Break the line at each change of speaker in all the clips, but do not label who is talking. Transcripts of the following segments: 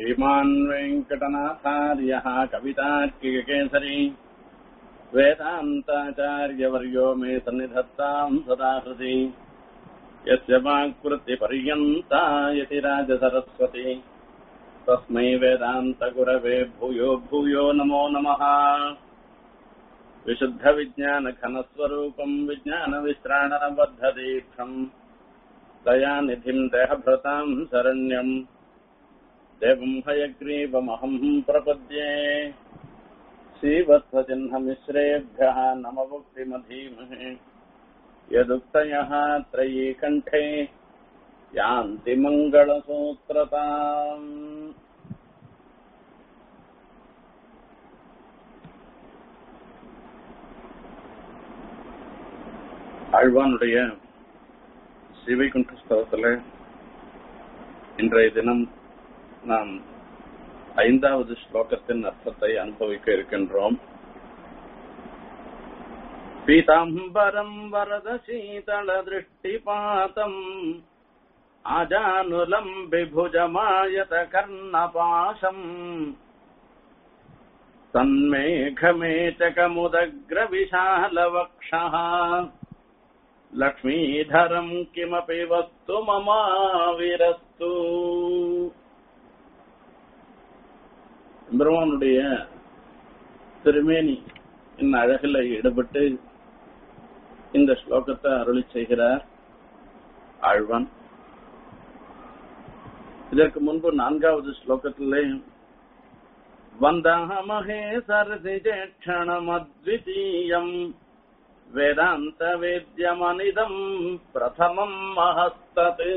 श्रीमान् वेङ्कटनाथार्यः कवितार्किककेसरी वेदान्ताचार्यवर्यो मे सन्निधत्ताम् सदा हृदि यस्य वाक्कृतिपर्यन्ता यतिराजसरस्वती तस्मै वेदान्तगुरवे भूयो भूयो नमो नमः विशुद्धविज्ञानघनस्वरूपम् विज्ञानविश्राणनबद्धदीक्षम् दयानिधिम् देहभृताम् शरण्यम् देवम् हयग्रीवमहम् प्रपद्ये श्रीवत्सचिह्नमिश्रेभ्यः नमभुक्तिमधीमहे यदुक्तयः त्रयी कण्ठे यान्ति मङ्गलसूत्रताम् ஆழ்வானுடைய ஸ்ரீவைகுண்ட ஸ்தலத்துல இன்றைய தினம் நாம் ஐந்தாவது ஸ்லோகத்தின் அர்த்தத்தை அனுபவிக்க இருக்கின்றோம் பீதாம்பரம் வரத சீதள திருஷ்டிபாதம் ஆஜானுலம் விபுஜமாயத கர்ணபாசம் तन्मेघमेचकमुदग्रविशालवक्षः लक्ष्मीधरम् किमपि वस्तु ममाविरस्तु பெருமானுடைய திருமேனி இந்த அழகில் ஈடுபட்டு இந்த ஸ்லோகத்தை அருளி செய்கிறார் ஆழ்வான் இதற்கு முன்பு நான்காவது ஸ்லோகத்திலே वन्दामहे सरसिजेक्षणमद्वितीयम् वेदान्तवेद्यमनिदम् பிரதமம் மகஸ்தது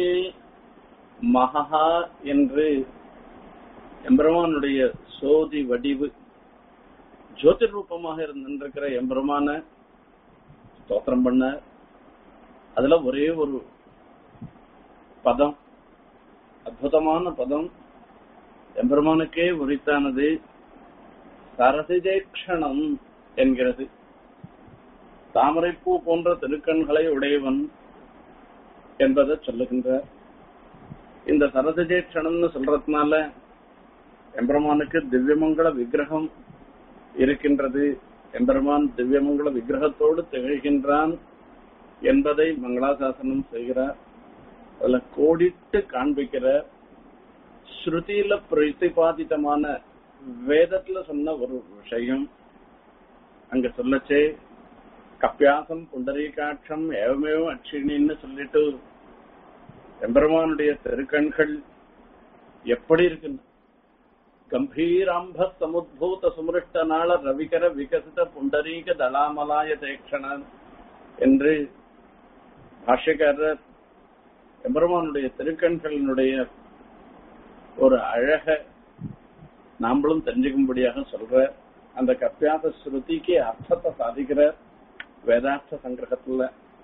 மகா என்று எம்பெருமானுடைய சோதி வடிவு ஜோதிர் ரூபமாக இருந்திருக்கிற எம்பெருமான ஸ்தோத்திரம் பண்ண அதுல ஒரே ஒரு பதம் அற்புதமான பதம் எம்பெருமானுக்கே உரித்தானது சரசிஜேக்ஷணம் என்கிறது தாமரைப்பூ போன்ற திருக்கண்களை உடையவன் என்பதை சொல்லுகின்ற இந்த சரசிஜேக்ஷணம்னு சொல்றதுனால எம்பெருமானுக்கு திவ்யமங்கல விக்கிரகம் இருக்கின்றது எம்பெருமான் திவ்யமங்கல விக்கிரகத்தோடு திகழ்கின்றான் என்பதை மங்களாசாசனம் செய்கிறார் அதுல கோடிட்டு காண்பிக்கிற ஸ்ருதியில பிரதிபாதித்தமான வேதத்துல சொன்ன ஒரு விஷயம் அங்க சொல்லச்சே கப்பியாசம் புண்டரீகாட்சம் ஏவமேவம் அட்சிணின்னு சொல்லிட்டு எம்பெருமானுடைய தெருக்கண்கள் எப்படி இருக்குன்னு கம்பீராம்ப சமுத்பூத சுமிருஷ்ட நாள ரவிகர விகசித புண்டரீக தலாமலாய தேக்ஷணன் என்று பாஷ்யக்காரர் எம்பெருமானுடைய திருக்கண்களினுடைய ஒரு அழக நாமளும் தெரிஞ்சுக்கும்படியாக சொல்ற அந்த கப்பியாச ஸ்ருதிக்கு அர்த்தத்தை சாதிக்கிற வேதார்த்த சங்கிரகத்துல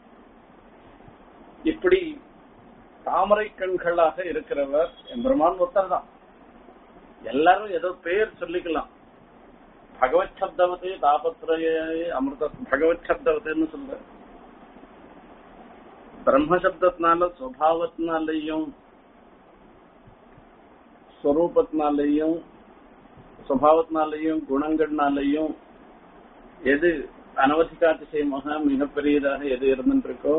இப்படி தாமரை கண்களாக இருக்கிறவர் எம்பெருமான் ஒருத்தர் தான் எல்லாரும் ஏதோ பேர் சொல்லிக்கலாம் பகவத் சப்தவத்து தாபத்ரய அமிர்த பகவத் சப்தவத்துன்னு சொல்ற பிரம்ம சப்தத்தினால சுவாவத்தினாலையும் ஸ்வரூபத்தினாலையும் சுவாவத்தினாலையும் குணங்கள்னாலையும் எது அனவதிகாதிசயமாக மிகப்பெரியதாக எது இருந்துருக்கோ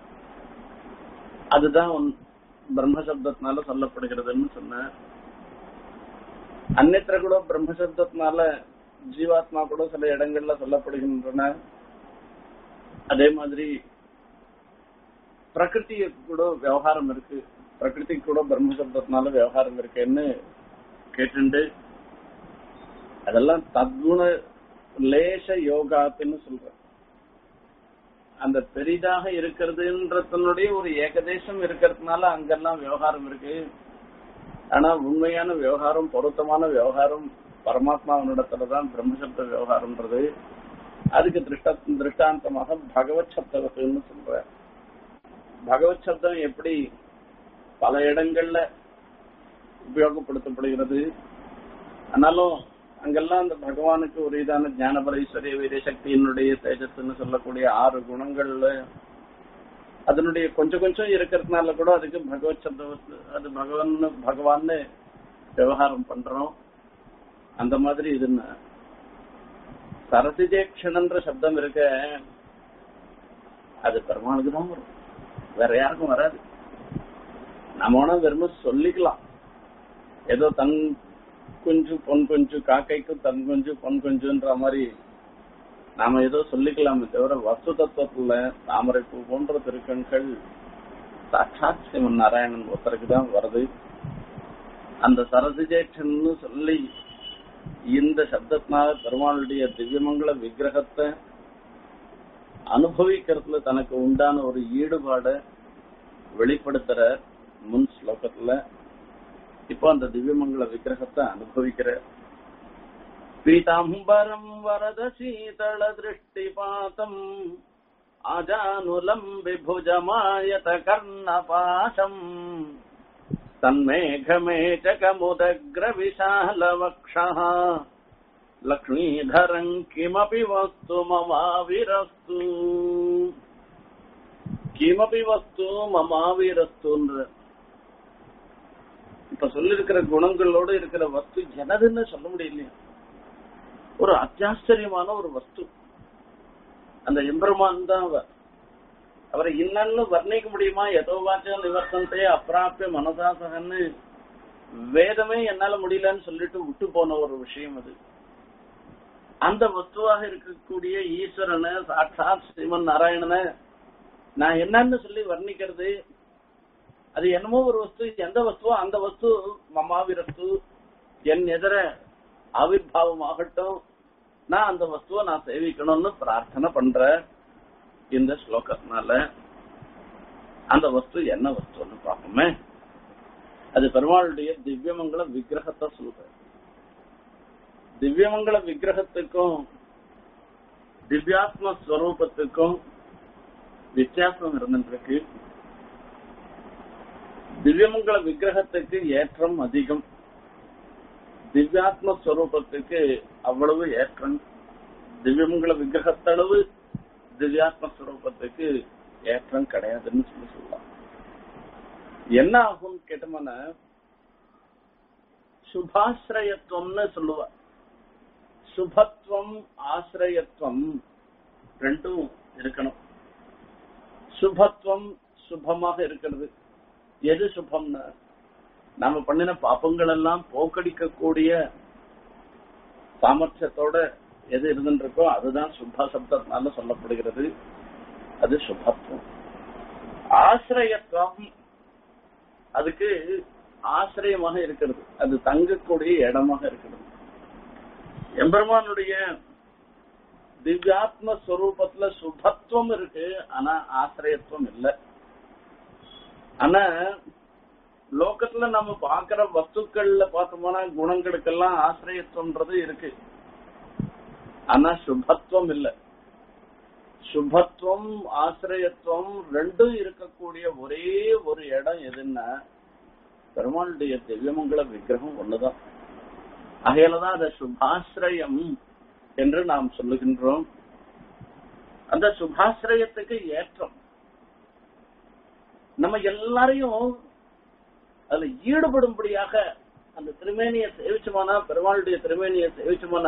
அதுதான் பிரம்மசப்தத்தினால சொல்லப்படுகிறதுன்னு சொன்ன அந்நத்திர கூட பிரம்மசப்தத்தினால ஜீவாத்மா கூட சில இடங்கள்ல சொல்லப்படுகின்றன அதே மாதிரி பிரகிருதி கூட விவகாரம் இருக்கு பிரகிருதி கூட பிரம்மசப்தத்தினால விவகாரம் இருக்குன்னு கேட்டுண்டு அதெல்லாம் தத்குண லேச யோகாத்துன்னு சொல்ற அந்த பெரிதாக இருக்கிறதுன்றதனுடைய ஒரு ஏகதேசம் இருக்கிறதுனால அங்கெல்லாம் விவகாரம் இருக்கு ஆனா உண்மையான விவகாரம் பொருத்தமான விவகாரம் பரமாத்மாவனிடத்துலதான் பிரம்மசப்த விவகாரம்ன்றது அதுக்கு திருஷ்ட திருஷ்டாந்தமாக பகவத் சப்தவத்துன்னு சொல்ற பகவத் சப்தம் எப்படி பல இடங்கள்ல உபயோகப்படுத்தப்படுகிறது ஆனாலும் அங்கெல்லாம் அந்த பகவானுக்கு ஒரு இதான ஞானபரைஸ்வரிய வீரிய சக்தியினுடைய தேஜஸ்ன்னு சொல்லக்கூடிய ஆறு குணங்கள்ல அதனுடைய கொஞ்சம் கொஞ்சம் இருக்கிறதுனால கூட அதுக்கு பகவத் சப்தம் அது பகவான் பகவான்னு விவகாரம் பண்றோம் அந்த மாதிரி இதுன்னு சரசிஜேக்ஷணன்ற சப்தம் இருக்க அது பெருமாளுக்கு தான் வரும் வேற யாருக்கும் வராது நம்ம வேணா வெறும் சொல்லிக்கலாம் ஏதோ தன் குஞ்சு பொன் குஞ்சு காக்கைக்கு தன் குஞ்சு பொன் குஞ்சுன்ற மாதிரி நாம ஏதோ சொல்லிக்கலாமே தவிர வஸ்து தத்துவத்துல தாமரை பூ போன்ற திருக்கண்கள் சாட்சாத் சிவன் நாராயணன் ஒருத்தருக்கு தான் வருது அந்த சரசிஜேட்சன்னு சொல்லி இந்த சப்தத்தினால பெருமாளுடைய திவ்யமங்கல விக்கிரகத்தை அனுபவிக்கிறதுல தனக்கு உண்டான ஒரு ஈடுபாட வெளிப்படுத்துற முன் ஸ்லோகத்துல இப்போ அந்த திவ்யமங்கல விக்கிரகத்தை அனுபவிக்கிற பீதாம்பரம் வரத சீதள திருஷ்டிபாதம் அஜானுலம் விபுஜமாயத கர்ணபாசம் तन्मेघमेचकमुदग्रविशालवक्षः लक्ष्मीधरम् किमपि वस्तु ममाविरस्तु கிமபி வஸ்து மமாவீரஸ்துன்ற இப்ப சொல்லிருக்கிற குணங்களோட இருக்கிற வஸ்து எனதுன்னு சொல்ல முடியலையா ஒரு அத்தியாச்சரியமான ஒரு வஸ்து அந்த எம்பெருமான் தான் அவர் அவரை இன்னன்னு வர்ணிக்க முடியுமா எதோ வாச்சம் நிவர்த்தனத்தையே அப்பிராப்பிய மனசாசகன்னு வேதமே என்னால முடியலன்னு சொல்லிட்டு விட்டு போன ஒரு விஷயம் அது அந்த வஸ்துவாக இருக்கக்கூடிய ஈஸ்வரனை சாட்சாத் ஸ்ரீமன் நாராயணனை நான் என்னன்னு சொல்லி வர்ணிக்கிறது அது என்னமோ ஒரு வஸ்து எந்த வஸ்துவோ அந்த வஸ்து மமாவிரஸ்து என் எதிர ஆவிர்வாவம் ஆகட்டும் நான் அந்த வஸ்துவை நான் சேவிக்கணும்னு பிரார்த்தனை பண்ற இந்த ஸ்லோகத்தினால அந்த வஸ்து என்ன வஸ்துன்னு பார்ப்போமே அது பெருமாளுடைய திவ்யமங்கல விக்கிரகத்தை சொல்ற திவ்யமங்கல விக்கிரகத்துக்கும் திவ்யாத்ம ஸ்வரூபத்துக்கும் வித்தியாசம் இருந்துருக்கு திவ்யமங்கல விக்கிரகத்துக்கு ஏற்றம் அதிகம் திவ்யாத்ம ஸ்வரூபத்துக்கு அவ்வளவு ஏற்றம் திவ்யமங்கல விக்கிரகத்தளவு திவ்யாத்ம ஸ்வரூபத்துக்கு ஏற்றம் கிடையாதுன்னு சொல்லி சொல்லலாம் என்ன ஆகும் கேட்டோம்னா சுபாசிரயத்துவம்னு சொல்லுவா சுபத்துவம் ஆசிரயத்துவம் ரெண்டும் இருக்கணும் சுபத்துவம் சுபமாக இருக்கிறது எது சுபம்னா நாம பண்ணின பாப்பங்கள் எல்லாம் போக்கடிக்கக்கூடிய சாமர்த்தியத்தோட எது இருந்துருக்கோ அதுதான் சுப சப்தத்தினால சொல்லப்படுகிறது அது சுபத்துவம் ஆசிரியத்துவம் அதுக்கு ஆசிரியமாக இருக்கிறது அது தங்கக்கூடிய இடமாக இருக்கிறது எம்பெருமானுடைய திவ்யாத்ம ஸ்வரூபத்துல சுபத்துவம் இருக்கு ஆனா ஆசிரியத்துவம் இல்லை ஆனா லோகத்துல நம்ம பாக்குற வஸ்துக்கள்ல பார்த்தோம்னா குணங்களுக்கெல்லாம் ஆசிரியத்துவம்ன்றது இருக்கு ஆனா சுபத்துவம் இல்ல சுபத்துவம் ஆசிரியத்துவம் ரெண்டும் இருக்கக்கூடிய ஒரே ஒரு இடம் எதுன்னா பெருமாளுடைய திவ்யமங்கல விக்கிரகம் ஒண்ணுதான் அகையிலதான் அதை சுபாசிரயம் என்று நாம் சொல்லுகின்றோம் அந்த சுபாசிரயத்துக்கு ஏற்றம் நம்ம எல்லாரையும் அதுல ஈடுபடும்படியாக அந்த திருமேனிய சேவிச்சமான பெருமாளுடைய திருமேனிய சேவிச்சமான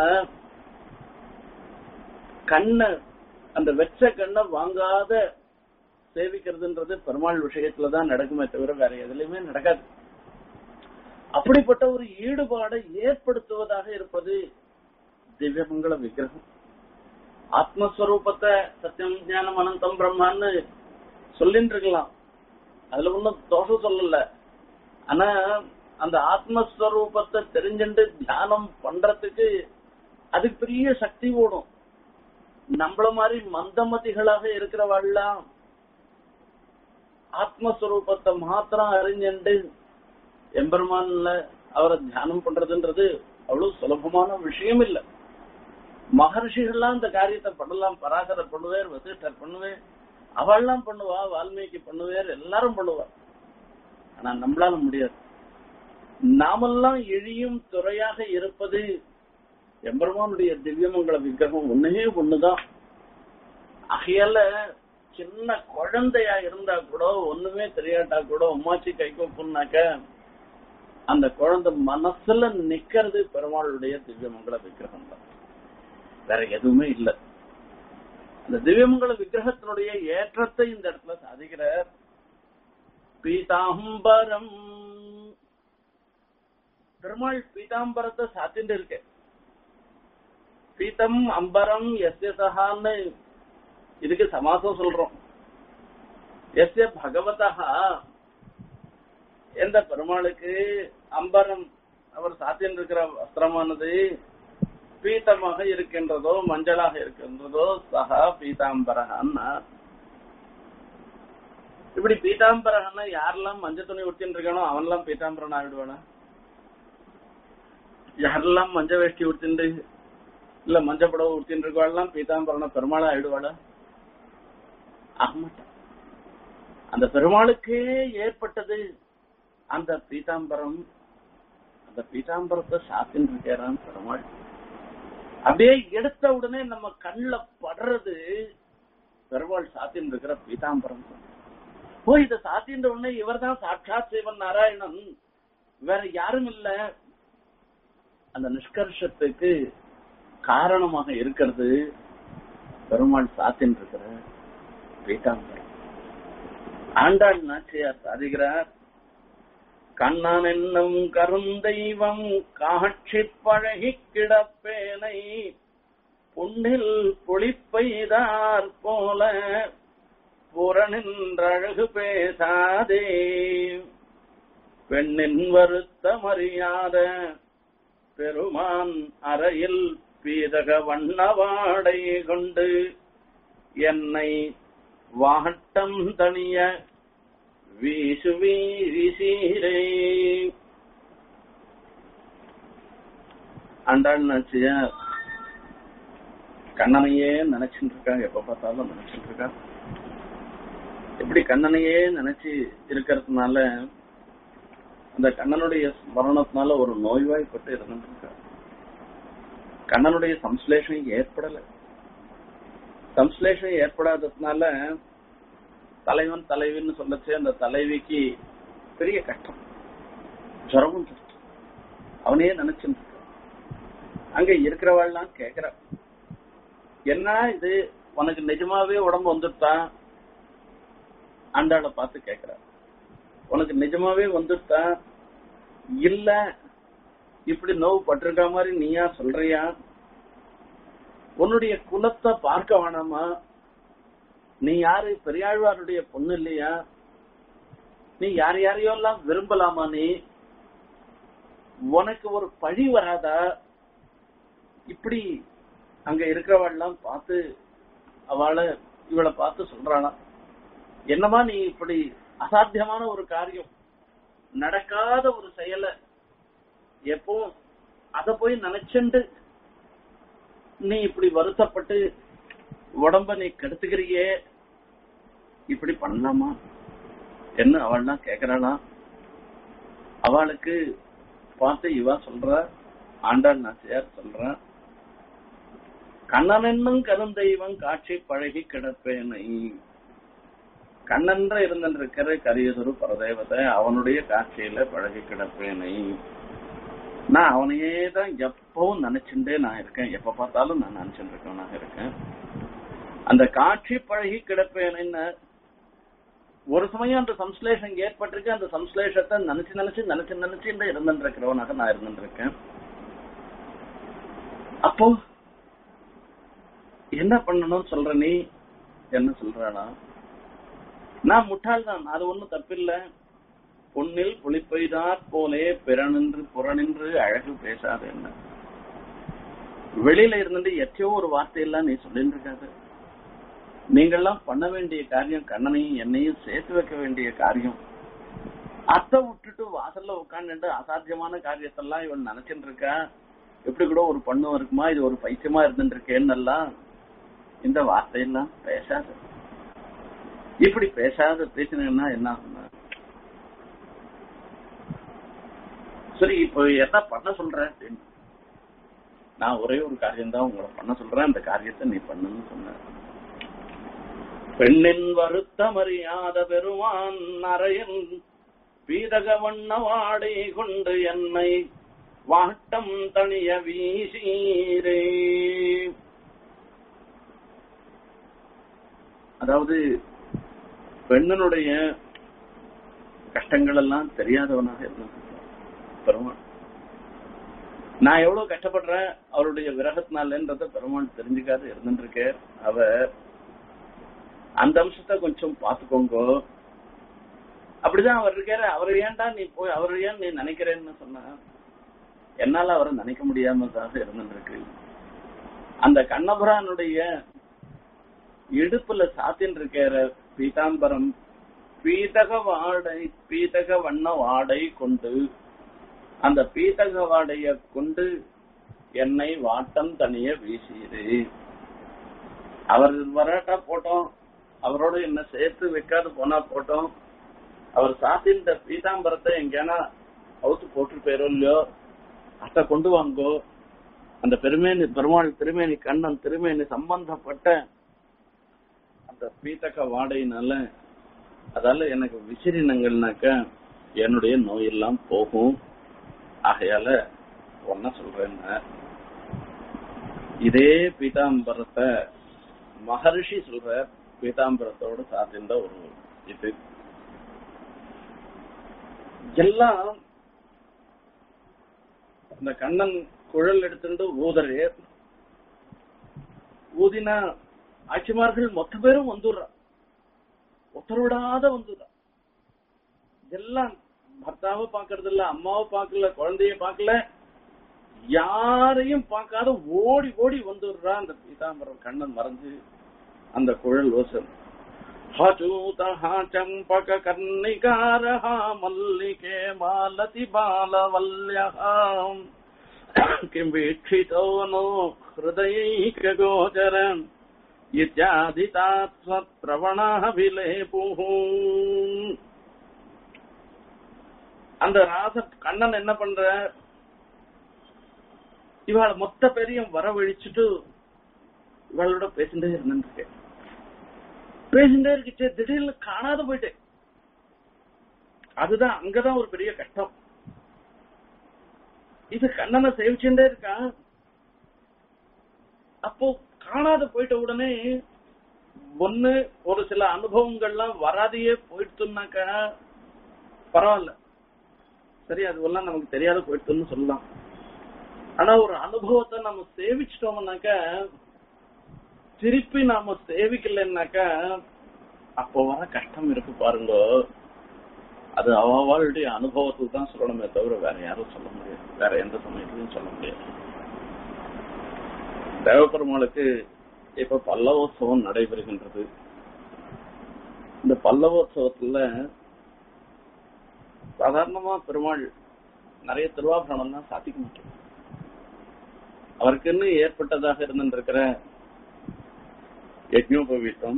கண்ணை அந்த வெச்ச கண்ணை வாங்காத சேவிக்கிறதுன்றது பெருமாள் விஷயத்துலதான் நடக்குமே தவிர வேற எதுலயுமே நடக்காது அப்படிப்பட்ட ஒரு ஈடுபாடை ஏற்படுத்துவதாக இருப்பது திவ்யமங்கல விக்கிரகம் ஆத்மஸ்வரூபத்தை சத்தியம் ஞானம் அனந்தம் பிரம்மான்னு சொல்லிட்டு இருக்கலாம் அதுல ஒன்னும் தோஷம் சொல்லல ஆனா அந்த ஆத்மஸ்வரூபத்தை தெரிஞ்சுட்டு தியானம் பண்றதுக்கு அதுக்கு பெரிய சக்தி ஓடும் நம்மள மாதிரி மந்தமதிகளாக இருக்கிறவாள்லாம் ஆத்மஸ்வரூபத்தை மாத்திரம் அறிஞ்சுண்டு எம்பெருமான்ல அவரை தியானம் பண்றதுன்றது அவ்வளவு சுலபமான விஷயம் இல்ல மகர்ஷிகள்லாம் இந்த காரியத்தை பண்ணலாம் பராசரர் பண்ணுவேர் வசிஷ்டர் பண்ணுவேர் அவள்லாம் பண்ணுவா வால்மீகி பண்ணுவேர் எல்லாரும் பண்ணுவா ஆனா நம்மளால முடியாது நாமெல்லாம் எழியும் துறையாக இருப்பது எம்பெருமானுடைய திவ்யமங்கல விக்கிரகம் ஒன்னே ஒண்ணுதான் ஆகையால சின்ன குழந்தையா இருந்தா கூட ஒண்ணுமே தெரியாட்டா கூட உமாச்சி கை கொப்புனாக்க அந்த குழந்தை மனசுல நிக்கிறது பெருமாளுடைய திவ்யமங்கல விக்கிரகம் தான் வேற எதுவுமே இல்ல அந்த திவ்யமங்கல விக்கிரகத்தினுடைய ஏற்றத்தை இந்த இடத்துல சாதிக்கிறார் பீதாம்பரம் பெருமாள் பீதாம்பரத்தை சாத்திட்டு இருக்க பீதம் அம்பரம் எஸ்ய சகான்னு இதுக்கு சமாசம் சொல்றோம் எஸ்ய பகவதா எந்த பெருமாளுக்கு அம்பரம் அவர் சாத்தின் இருக்கிற வஸ்திரமானது பீத்தமாக இருக்கின்றதோ மஞ்சளாக இருக்கின்றதோ சகா பீதாம்பரகன்னா இப்படி பீதாம்பரகன்னா யாரெல்லாம் மஞ்சள் துணி உடுத்தின்னு இருக்கானோ அவன்லாம் பீதாம்பரன் ஆகிடுவானா யாரெல்லாம் மஞ்சள் வேஷ்டி உடுத்திண்டு இல்ல மஞ்சள் புடவை உடுத்தின்னு இருக்கவாள்லாம் பீதாம்பரன பெருமாளா ஆயிடுவாளா ஆக மாட்டான் அந்த பெருமாளுக்கே ஏற்பட்டது அந்த பீதாம்பரம் அந்த பீதாம்பரத்தை சாத்தின்னு இருக்கிறான் பெருமாள் அப்படியே எடுத்த உடனே நம்ம கண்ணுல படுறது பெருமாள் சாத்தின்னு இருக்கிற பீதாம்பரம் தான். ஓ இத சாத்தின்ற உடனே இவர் தான் சாட்சாத் சிவன் நாராயணன் வேற யாரும் இல்ல அந்த நிஷ்கர்ஷத்துக்கு காரணமாக இருக்கிறது பெருமாள் சாத்தின் இருக்கிற பீதாம்பரம் ஆண்டாள் நாச்சியார் சாதிக்கிறார் கண்ணன் என்னும் கருந்தெய்வம் காட்சி பழகி கிடப்பேனை புண்ணில் புளிப்பெய்தார் போல புறநின்றழகு பேசாதே பெண்ணின் வருத்தமறியாத பெருமான் அறையில் பீதக வண்ணவாடை கொண்டு என்னை வாட்டம் தணிய வீசு வீசீரே ஆண்டாள் நாச்சியா கண்ணனையே நினைச்சுட்டு இருக்கா எப்ப பார்த்தாலும் நினைச்சுட்டு இருக்கா இப்படி கண்ணனையே நினைச்சு இருக்கிறதுனால அந்த கண்ணனுடைய ஸ்மரணத்தினால ஒரு நோய்வாய்ப்பட்டு இருந்துட்டு இருக்கா கண்ணனுடைய சம்ஸ்லேஷம் ஏற்படல சம்ஸ்லேஷம் ஏற்படாததுனால தலைவன் தலைவின்னு சொல்லச்சு அந்த தலைவிக்கு பெரிய கஷ்டம் ஜுரமும் வந்துருச்சு. அவனையே நினைச்சுட்டு இருக்கான். அங்க இருக்கிறவாள்லாம் கேக்குறா என்ன இது உனக்கு நிஜமாவே உடம்பு வந்துட்டான் ஆண்டாளை பார்த்து கேக்குறா உனக்கு நிஜமாவே வந்துட்டா இல்ல இப்படி நோவு பட்டிருக்க மாதிரி நீயா சொல்றியா உன்னுடைய குலத்தை பார்க்க வேணாமா நீ யாரு பெரியாழ்வாருடைய பொண்ணு இல்லையா நீ யார் யாரையோ எல்லாம் விரும்பலாமா நீ உனக்கு ஒரு பழி வராதா இப்படி அங்க இருக்கிறவெல்லாம் பார்த்து அவளை இவளை பார்த்து சொல்றாளாம் என்னமா நீ இப்படி அசாத்தியமான ஒரு காரியம் நடக்காத ஒரு செயலை எப்போ அத போய் நினைச்சுண்டு நீ இப்படி வருத்தப்பட்டு உடம்ப நீ கெடுத்துக்கிறியே இப்படி பண்ணலாமா என்ன அவள்லாம் கேக்குறாளா அவளுக்கு பார்த்து இவ சொல்ற ஆண்டாள் நாச்சியார் சொல்ற கண்ணன் என்னும் கருந்தெய்வம் காட்சி பழகி கிடப்பேனை கண்ணன்ற இருந்திருக்கிற கரியதொரு பரதேவதை அவனுடைய காட்சியில பழகி கிடப்பேனை நான் அவனையே தான் எப்பவும் நினைச்சுட்டே நான் இருக்கேன் எப்ப பார்த்தாலும் நான் நினைச்சுட்டு இருக்கேன் இருக்கேன் அந்த காட்சி பழகி கிடப்பேன்னு ஒரு சமயம் அந்த சம்ஸ்லேஷம் ஏற்பட்டிருக்கு அந்த சம்ஸ்லேஷத்தை நினைச்சு நினைச்சு நினைச்சு நினைச்சு இருந்துட்டு இருக்கிறவனாக நான் இருந்துட்டு இருக்கேன் அப்போ என்ன பண்ணணும்னு சொல்ற நீ என்ன சொல்றானா நான் முட்டாள் தான் அது ஒண்ணும் தப்பில்லை பொன்னில் புளிப்பெய்தாற் போலே பிறனின்று புறனின்று அழகு பேசாது என்ன வெளியில இருந்துட்டு எத்தையோ ஒரு வார்த்தையெல்லாம் நீ சொல்லிட்டு இருக்காது நீங்கெல்லாம் பண்ண வேண்டிய காரியம் கண்ணனையும் என்னையும் சேர்த்து வைக்க வேண்டிய காரியம் அத்தை விட்டுட்டு வாசல்ல உட்காந்துட்டு அசாத்தியமான காரியத்தெல்லாம் இவன் நினைச்சிட்டு இருக்கா எப்படி கூட ஒரு பொண்ணு இருக்குமா இது ஒரு பைத்தியமா இருந்துட்டு இருக்கேன்னு எல்லாம் இந்த வார்த்தையெல்லாம் பேசாது இப்படி பேசாத பேசினீங்கன்னா என்ன ஆகும்னா சரி இப்போ என்ன பண்ண சொல்ற அப்படின்னு நான் ஒரே ஒரு காரியம் தான் உங்களை பண்ண சொல்றேன் அந்த காரியத்தை நீ பண்ணுன்னு சொன்ன பெண்ணின் வருத்தம் அறியாத பெருமான் அறையில் பீதக வண்ண வாடை கொண்டு என்னை வாட்டம் தணிய வீசீரே அதாவது பெண்ணனுடைய கஷ்டங்கள் எல்லாம் தெரியாதவனாக இருந்தான் பெருமாள் நான் எவ்வளவு கஷ்டப்படுறேன் அவருடைய விரகத்தினாலன்றத பெருமாள் தெரிஞ்சுக்காது இருந்துட்டு அவர் அந்த அம்சத்தை கொஞ்சம் பாத்துக்கோங்க அப்படிதான் அவர் இருக்காரு அவர் ஏன்டா நீ போய் அவர் ஏன் நீ நினைக்கிறேன்னு சொன்னா என்னால அவரை நினைக்க முடியாமதாக இருந்துருக்கு அந்த கண்ணபுரானுடைய இடுப்புல சாத்தின் இருக்கிற பீதாம்பரம் பீதக வாடை பீதக வண்ண வாடை கொண்டு அந்த பீதக வாடைய கொண்டு என்னை வாட்டம் தனிய வீசியது அவர் வராட்டா போட்டோம் அவரோட என்ன சேர்த்து வைக்காது போனா போட்டோம் அவர் சாத்தின்ற பீதாம்பரத்தை எங்கேனா அவுத்து போட்டு போயிரும் இல்லையோ அத்தை கொண்டு வாங்கோ அந்த பெருமேனி பெருமாள் திருமேனி கண்ணன் திருமேனி சம்பந்தப்பட்ட அந்த பீத்தக்க வாடையினால அதால எனக்கு விசிறினங்கள்னாக்க என்னுடைய நோயெல்லாம் போகும் ஆகையால ஒன்ன சொல்றேன்னா இதே பீதாம்பரத்தை மகர்ஷி சொல்ற பீதாம்பரத்தோட சாத்தின்ற ஒரு இது எல்லாம் இந்த கண்ணன் குழல் எடுத்துட்டு ஊதரு ஊதினா ஆட்சிமார்கள் மொத்த பேரும் வந்துடுறா ஒத்தருவிடாத வந்துடுறா எல்லாம் பர்த்தாவை பாக்குறது இல்ல அம்மாவை பார்க்கல குழந்தைய பார்க்கல யாரையும் பார்க்காத ஓடி ஓடி வந்துடுறா அந்த பீதாம்பரம் கண்ணன் மறைஞ்சு அந்த குழல் ஓசம் हचूतः चम्पककर्णिकारः मल्लिके मालति बालवल्यः किं वीक्षितो नो हृदयैकगोचर இத்தியாதிதாத்மத்ரவணாக விலேபுः அந்த ராச கண்ணன் என்ன பண்ற இவாளை மொத்த பேரையும் வரவழிச்சுட்டு இவளோட பேசிட்டே இருந்துருக்கேன் பேசிட்டே இருக்குச்சு திடீர்னு காணாத போயிட்டேன் அதுதான் அங்கதான் ஒரு பெரிய கஷ்டம் இது கண்ணனை சேவிச்சுட்டே இருக்கா அப்போ காணாத போயிட்ட உடனே ஒண்ணு ஒரு சில அனுபவங்கள்லாம் வராதையே போயிடுச்சுனாக்கா பரவாயில்ல சரி அதுவெல்லாம் நமக்கு தெரியாத போயிடுச்சுன்னு சொல்லலாம் ஆனா ஒரு அனுபவத்தை நம்ம சேவிச்சிட்டோம்னாக்கா திருப்பி நாம சேவிக்கலன்னாக்கா அப்போ வர கஷ்டம் இருக்கு பாருங்க அது அவளுடைய அனுபவத்துக்கு தான் சொல்லணுமே தவிர வேற யாரும் சொல்ல முடியாது வேற எந்த சமயத்திலும் சொல்ல முடியாது தேவபெருமாளுக்கு இப்ப பல்லவோத்சவம் நடைபெறுகின்றது இந்த பல்லவோத்சவத்துல சாதாரணமா பெருமாள் நிறைய திருவாபரணம் தான் சாத்திக்க மாட்டோம் அவருக்குன்னு ஏற்பட்டதாக இருந்திருக்கிற யஜ்னோபவீத்தம்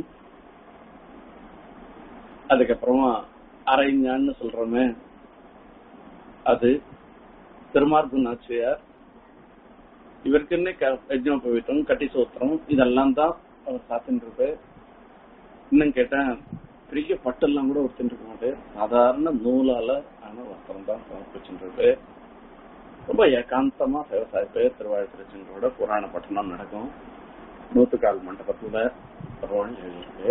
அதுக்கப்புறமா அரைஞான்னு சொல்றோமே அது திருமார்பு நாச்சியார் இவருக்குன்னு யஜ்னோபவீத்தம் கட்டி சூத்திரம் இதெல்லாம் தான் அவர் சாத்தின்றது இன்னும் கேட்டா பெரிய பட்டெல்லாம் கூட ஒருத்திட்டு மாட்டேன் சாதாரண நூலால ஆன வஸ்திரம் தான் சமர்ப்பிச்சுன்றது ரொம்ப ஏகாந்தமா விவசாயப்பே திருவாழ் திருச்செங்கோட புராண பட்டணம் நடக்கும் நூத்துக்கால் மண்டபத்துல பெருமாள் எழுதியிருக்கு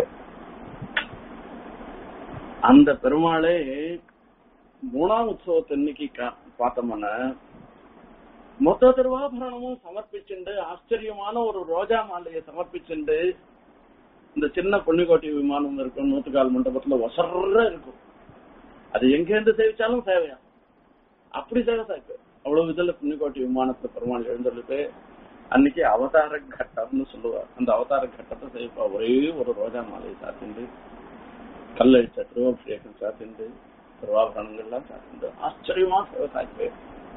அந்த பெருமாளே மூணாம் உற்சவத்தன்னைக்கு பார்த்தோம்னா மொத்த திருவாபரணமும் சமர்ப்பிச்சுண்டு ஆச்சரியமான ஒரு ரோஜா மாலையை சமர்ப்பிச்சுண்டு இந்த சின்ன பொன்னிக்கோட்டை விமானம் இருக்கும் நூத்துக்கால் மண்டபத்துல ஒசர்ற இருக்கும் அது எங்க இருந்து சேவிச்சாலும் சேவையா அப்படி சேவை சாய்ப்பு அவ்வளவு இதுல புண்ணிக்கோட்டை விமானத்துல பெருமாள் எழுந்தள்ளிட்டு அன்னைக்கு அவதார கட்டம்னு சொல்லுவார் அந்த அவதார கட்டத்தை செய்வா ஒரே ஒரு ரோஜா மாலையை சாத்திண்டு கல்லழிச்ச திருவபிஷேகம் சாத்திண்டு திருவாபரணங்கள்லாம் சாத்திண்டு ஆச்சரியமா சேவை சாய்ப்பு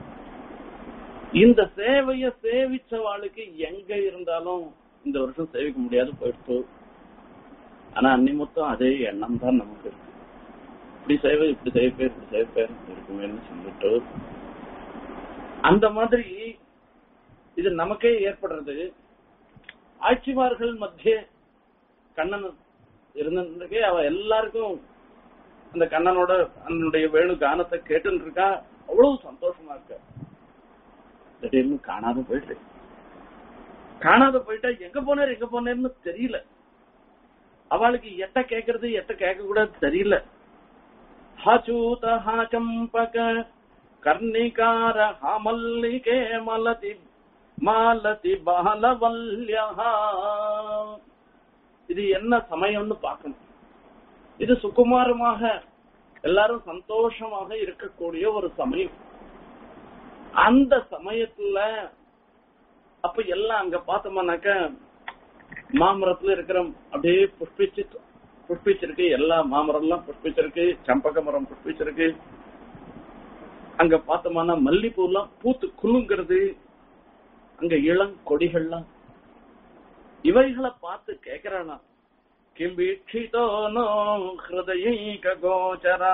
இந்த சேவைய சேவிச்சவாளுக்கு எங்க இருந்தாலும் இந்த வருஷம் சேவிக்க முடியாது போயிடுச்சு ஆனா அன்னி மொத்தம் அதே எண்ணம் தான் நமக்கு இருக்கு இப்படி சேவை இப்படி செய்யப்பேர் இப்படி செய்யப்பேர் இருக்குமேன்னு சொல்லிட்டு அந்த மாதிரி இது நமக்கே ஏற்படுறது ஆட்சிமார்கள் மத்திய கண்ணன் இருந்ததுக்கே அவ எல்லாருக்கும் அந்த கண்ணனோட அண்ணனுடைய வேணு கானத்தை கேட்டுன்னு இருக்கா அவ்வளவு சந்தோஷமா இருக்க திடீர்னு காணாத போயிட்டு காணாத போயிட்டா எங்க போனார் எங்க போனேன்னு தெரியல அவளுக்கு எட்ட கேக்குறது எட்ட கேட்க கூட தெரியல ஹச்சூத ஹாச்சம்பக கர்ணிகார ஹமல்லிகே மலதி மாலதி பாலவல்யா இது என்ன சமயம்னு பார்க்கணும் இது சுகுமாரமாக எல்லாரும் சந்தோஷமாக இருக்கக்கூடிய ஒரு சமயம் அந்த சமயத்துல அப்ப எல்லாம் அங்க பார்த்தோம்னாக்க மாமரத்துல இருக்கிற அப்படியே புஷ்பிச்சு புஷ்பிச்சிருக்கு எல்லா மாமரம் எல்லாம் புஷ்பிச்சிருக்கு சம்பக மரம் புஷ்பிச்சிருக்கு அங்க பார்த்தோம்னா மல்லிப்பூ எல்லாம் பூத்து குலுங்கிறது அங்க இளம் கொடிகள்லாம் இவைகளை பார்த்து கேக்குறானா கிம்பீட்சிதோ நோ ஹிருதயைக கோச்சரா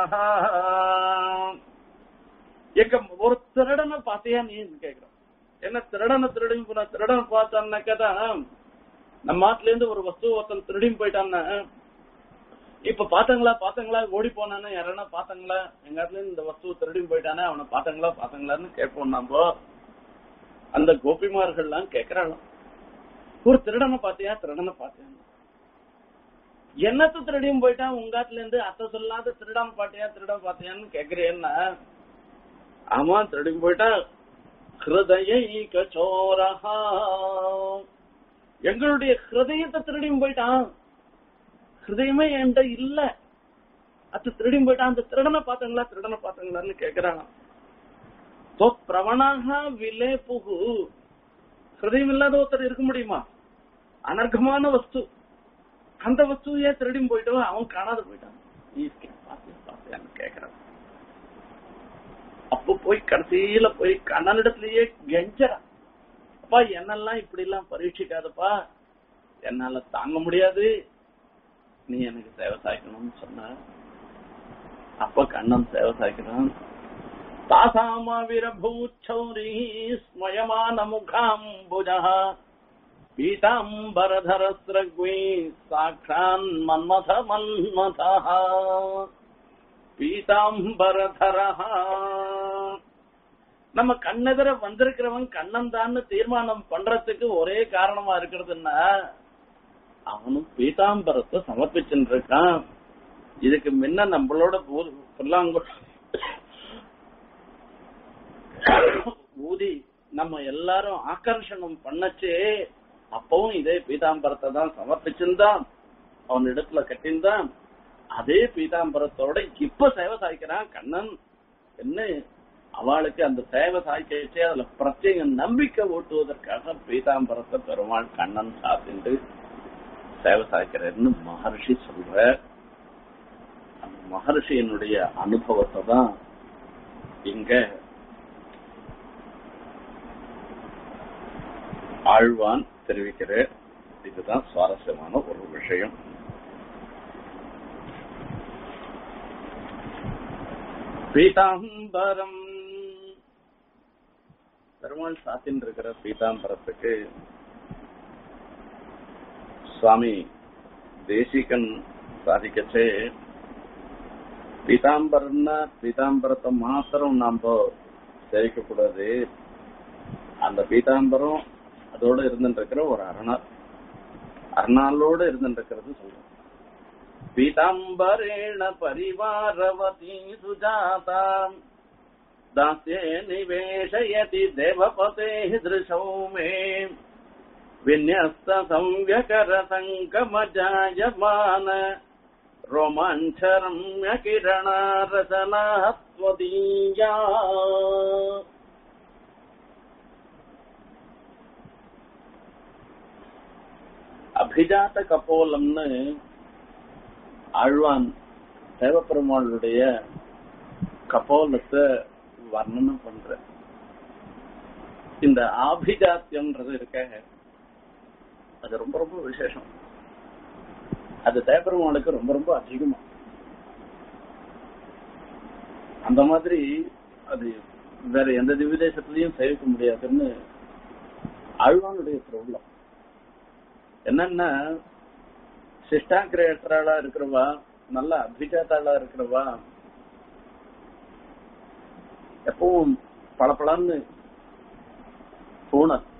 எங்க ஒரு திருடனை பார்த்தியா நீ கேக்குறான் என்ன திருடனை திருடி போன திருடனை பார்த்தான்னாக்கதான் நம்ம நாட்டுல இருந்து ஒரு வஸ்து ஒருத்தன் திருடின்னு போயிட்டான்னா இப்ப பாத்தங்களா பாத்தங்களா ஓடி போனானே யாரனா பாத்தங்களா எங்க இடத்துல இருந்து இந்த வஸ்துவை திருடின்னு போயிட்டானே அவனை பாத்தங்களா பாத்தங்களான்னு கேட்போம் நாம அந்த கோபிமார்கள்லாம் கேக்குறாளாம் ஒரு திருடனை பாத்தியா திருடனை பாத்தியா என்னத்த திருடியும் போயிட்டான் உங்காத்துல இருந்து அத்தை சொல்லாத திருடாம பாட்டியா திருடம் பாத்தியான்னு கேக்குறேன்னா ஆமா திருடியும் போயிட்டான் ஹிருதய சோரஹா எங்களுடைய ஹிருதயத்தை திருடியும் போயிட்டான் ஹிருதயமே என்கிட்ட இல்ல அது திருடியும் போயிட்டான் அந்த திருடனை பாத்தங்களா திருடனை பாத்தங்களான்னு கேக்குறானா தோ பிரவணாக விலே புகு ஹிருதயம் இல்லாத ஒருத்தர் இருக்க முடியுமா அனர்க்கமான வஸ்து அந்த வஸ்துவையே திருடியும் போயிட்டவன் அவன் காணாத போயிட்டான் நீ பாத்தியா பாத்தியான்னு கேக்குறான் அப்ப போய் கடைசியில போய் கண்ணனிடத்திலேயே கெஞ்சறான் அப்பா என்னெல்லாம் இப்படி எல்லாம் பரீட்சிக்காதப்பா என்னால தாங்க முடியாது நீ எனக்கு சேவை சாய்க்கணும்னு சொன்ன அப்ப கண்ணன் சேவை சாய்க்கிறான் தாசாமாவிரபூச்சௌரி ஸ்மயமான முகாம்புஜா பீதாம்பரதரஸ்ரக்வி சாட்சான் மன்மத மன்மதா பீதாம்பரதரஹா நம்ம கண்ணெதிர வந்திருக்கிறவன் கண்ணன் தான் தீர்மானம் பண்றதுக்கு ஒரே காரணமா இருக்கிறதுன்னா அவனும் பீதாம்பரத்தை சமர்ப்பிச்சுட்டு இருக்கான் இதுக்கு முன்ன நம்மளோட புல்லாங்குழ ஊதி நம்ம எல்லாரும் ஆகர்ஷணம் பண்ணச்சே அப்பவும் இதே பீதாம்பரத்தை தான் சமர்ப்பிச்சிருந்தான் அவன் இடத்துல கட்டின்தான் அதே பீதாம்பரத்தோட இப்ப சேவை சாய்க்கிறான் கண்ணன் என்ன அவளுக்கு அந்த சேவை சாய்க்கச்சே அதுல பிரத்யேக நம்பிக்கை ஊட்டுவதற்காக பீதாம்பரத்தை பெருமாள் கண்ணன் சாப்பிட்டு சேவை சாய்க்கிறன்னு மகர்ஷி சொல்ற அந்த மகர்ஷியினுடைய அனுபவத்தை தான் இங்க ஆழ்வான் தெரிவிக்கிற இதுதான் சுவாரஸ்யமான ஒரு விஷயம் பீதாம்பரம் பெருமாள் சாத்தின் இருக்கிற பீதாம்பரத்துக்கு சுவாமி தேசிகன் சாதிக்கச்சே பீதாம்பரம்னா பீதாம்பரத்தை மாத்திரம் நாம சேவிக்க கூடாது அந்த பீதாம்பரம் அதோட இருந்துட்டு இருக்கிற ஒரு அரணால் அரணாலோட இருந்துட்டு இருக்கிறது சொல்றோம் பீதாம்பரேண பரிவாரவதி சுஜாதா दास्ये निवेशयति देवपतेः दृशौ मे विन्यस्तसंव्यकरसङ्कमजायमान रोमाञ्चरम्यकिरणारचना त्वदीया அபிஜாத்த கபோலம்னு ஆழ்வான் தேவப்பெருமாளுடைய கபோலத்தை வர்ணனம் பண்ற இந்த ஆபிஜாத்தியம்ன்றது இருக்க அது ரொம்ப ரொம்ப விசேஷம் அது தேவப்பெருமாளுக்கு ரொம்ப ரொம்ப அதிகமா அந்த மாதிரி அது வேற எந்த திவ்யதேசத்திலையும் சேவிக்க முடியாதுன்னு ஆழ்வானுடைய ப்ராப்ளம் என்னன்னா சிஷ்டாங்கிரேட்டராளா இருக்கிறவா நல்ல அபிஜாத்தாளா இருக்கிறவா எப்பவும் பளபளன்னு தோணல்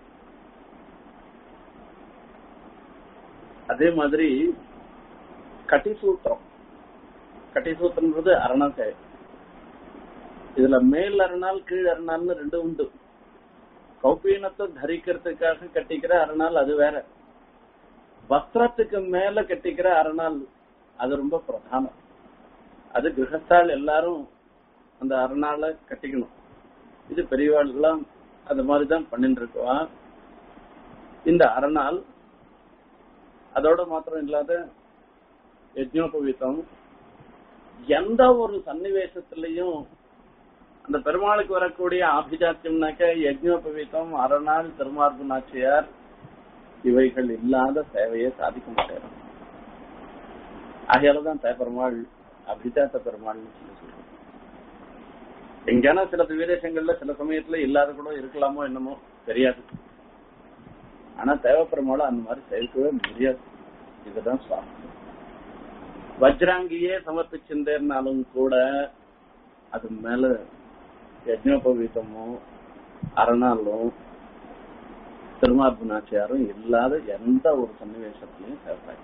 அதே மாதிரி கட்டிசூத்திரம் கட்டிசூத்திரம்ன்றது அரணாசை இதுல மேல் அரணால் கீழ் அரணால்னு ரெண்டு உண்டு கௌபீனத்தை தரிக்கிறதுக்காக கட்டிக்கிற அரணால் அது வேற வஸ்திரத்துக்கு மேல கட்டிக்கிற அரணால் அது ரொம்ப பிரதானம் அது கிரகஸ்தால் எல்லாரும் அந்த அரணால கட்டிக்கணும் இது பெரியவாள் எல்லாம் அது மாதிரிதான் பண்ணிட்டு இருக்குவா இந்த அரணால் அதோட மாத்திரம் இல்லாத யஜ்னோபவீதம் எந்த ஒரு சன்னிவேசத்திலையும் அந்த பெருமாளுக்கு வரக்கூடிய ஆபிஜாத்தியம்னாக்க யஜ்னோபவீதம் அரணாள் திருமார்பு நாச்சியார் இவைகள் இல்லாத சேவையை சாதிக்க மாட்டேன் ஆகையாலதான் பெருமாள் அபிஜாத்த பெருமாள்னு சொல்லி சொல்றோம் எங்கேனா சில விதேசங்கள்ல சில சமயத்துல இல்லாத கூட இருக்கலாமோ என்னமோ தெரியாது ஆனா தேவைப்பெருமாள் அந்த மாதிரி சேர்க்கவே முடியாது இதுதான் சுவாமி வஜ்ராங்கியே சமர்ப்பிச்சிருந்தேன்னாலும் கூட அது மேல யஜ்னோபவீதமும் அரணாலும் திருமார்பு நாச்சியாரும் இல்லாத எந்த ஒரு சன்னிவேசத்திலையும் சேர்ப்பாங்க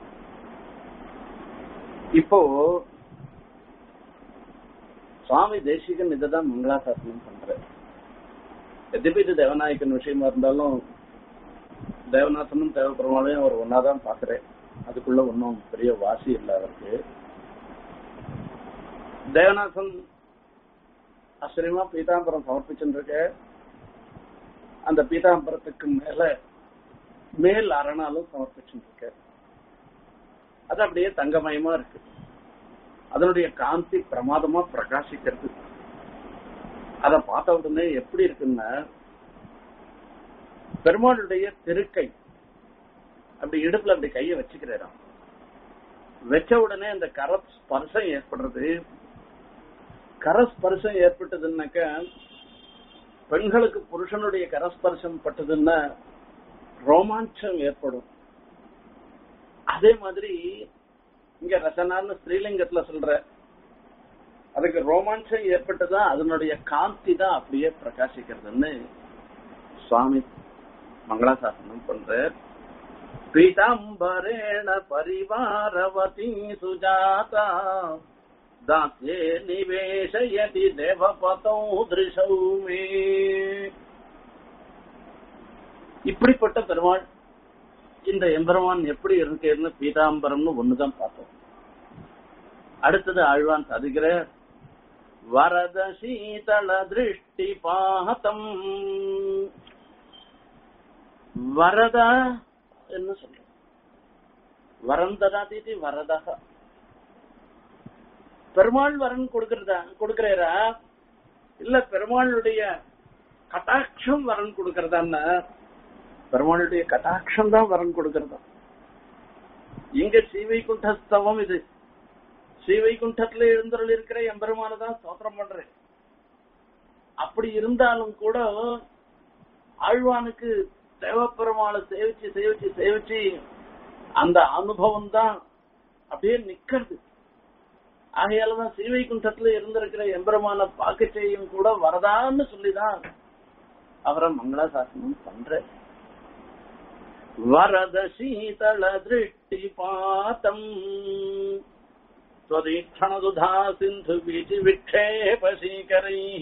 இப்போ சுவாமி தேசிகன் இதுதான் மங்களாசாசனம் பண்ற எதிர்ப்பு இது தேவநாயக்கன் விஷயமா இருந்தாலும் தேவநாசனும் தேவபெருமாளையும் அவர் ஒன்னாதான் பாக்குறேன் அதுக்குள்ள ஒன்னும் பெரிய வாசி இல்ல அவருக்கு தேவநாசன் ஆச்சரியமா பீதாம்பரம் சமர்ப்பிச்சுருக்க அந்த பீதாம்பரத்துக்கு மேல மேல் அரணாலும் சமர்ப்பிச்சுருக்க அது அப்படியே தங்கமயமா இருக்கு அதனுடைய காந்தி பிரமாதமா பிரகாசிக்கிறது அத பார்த்த உடனே எப்படி இருக்குன்னா பெருமாளுடைய திருக்கை அப்படி இடுப்புல அப்படி கைய வச்சுக்கிறாராம் வச்ச உடனே அந்த கர ஸ்பர்சம் ஏற்படுறது கரஸ்பர்சம் ஏற்பட்டதுன்னாக்க பெண்களுக்கு புருஷனுடைய கரஸ்பர்சம் பட்டதுன்னா ரோமாஞ்சம் ஏற்படும் அதே மாதிரி இங்க ரசனான்னு ஸ்ரீலிங்கத்துல சொல்ற அதுக்கு ரோமாஞ்சம் ஏற்பட்டுதான் அதனுடைய காந்தி தான் அப்படியே பிரகாசிக்கிறதுன்னு சுவாமி மங்களாசாசனம் பண்ற பீதாம்பரேண பரிவாரவதி சுஜாதா தாஸ்யே நிவேசயதி தேவபதௌ திருஷௌ மே இப்படிப்பட்ட பெருமாள் இந்த எம்பெருமான் எப்படி இருக்கேன்னு பீதாம்பரம்னு ஒண்ணுதான் பார்த்தோம் அடுத்தது ஆழ்வான் சாதிக்கிற வரத சீதள திருஷ்டி பாதம் வரதா என்ன சொல்ற வரந்ததாதி வரதா பெருமாள் வரன் கொடுக்கறதா கொடுக்கறா இல்ல பெருமாளுடைய கட்டாட்சம் வரன் கொடுக்கறதான்னா பெருமாளுடைய கட்டாட்சம் தான் வரன் கொடுக்கறதா இங்க ஸ்ரீவைகுண்டஸ்தவம் இது ஸ்ரீவைகுண்டத்துல எழுந்தருள் இருக்கிற எம்பெருமான தான் ஸ்தோத்திரம் பண்றேன் அப்படி இருந்தாலும் கூட ஆழ்வானுக்கு தேவப்பெருமாளை சேவிச்சு சேவிச்சு சேவிச்சு அந்த அனுபவம் தான் அப்படியே நிக்கிறது ஆகையாலதான் ஸ்ரீவைகுண்டத்துல இருந்திருக்கிற எம்பெருமான பாக்கச்சையும் கூட வரதான்னு சொல்லிதான் அவரை மங்களாசாசனம் பண்ற வரத சீதள திருஷ்டி பாத்தம் त्वदीक्षणदुधा सिन्धुबीजि विक्षेपशीकरैः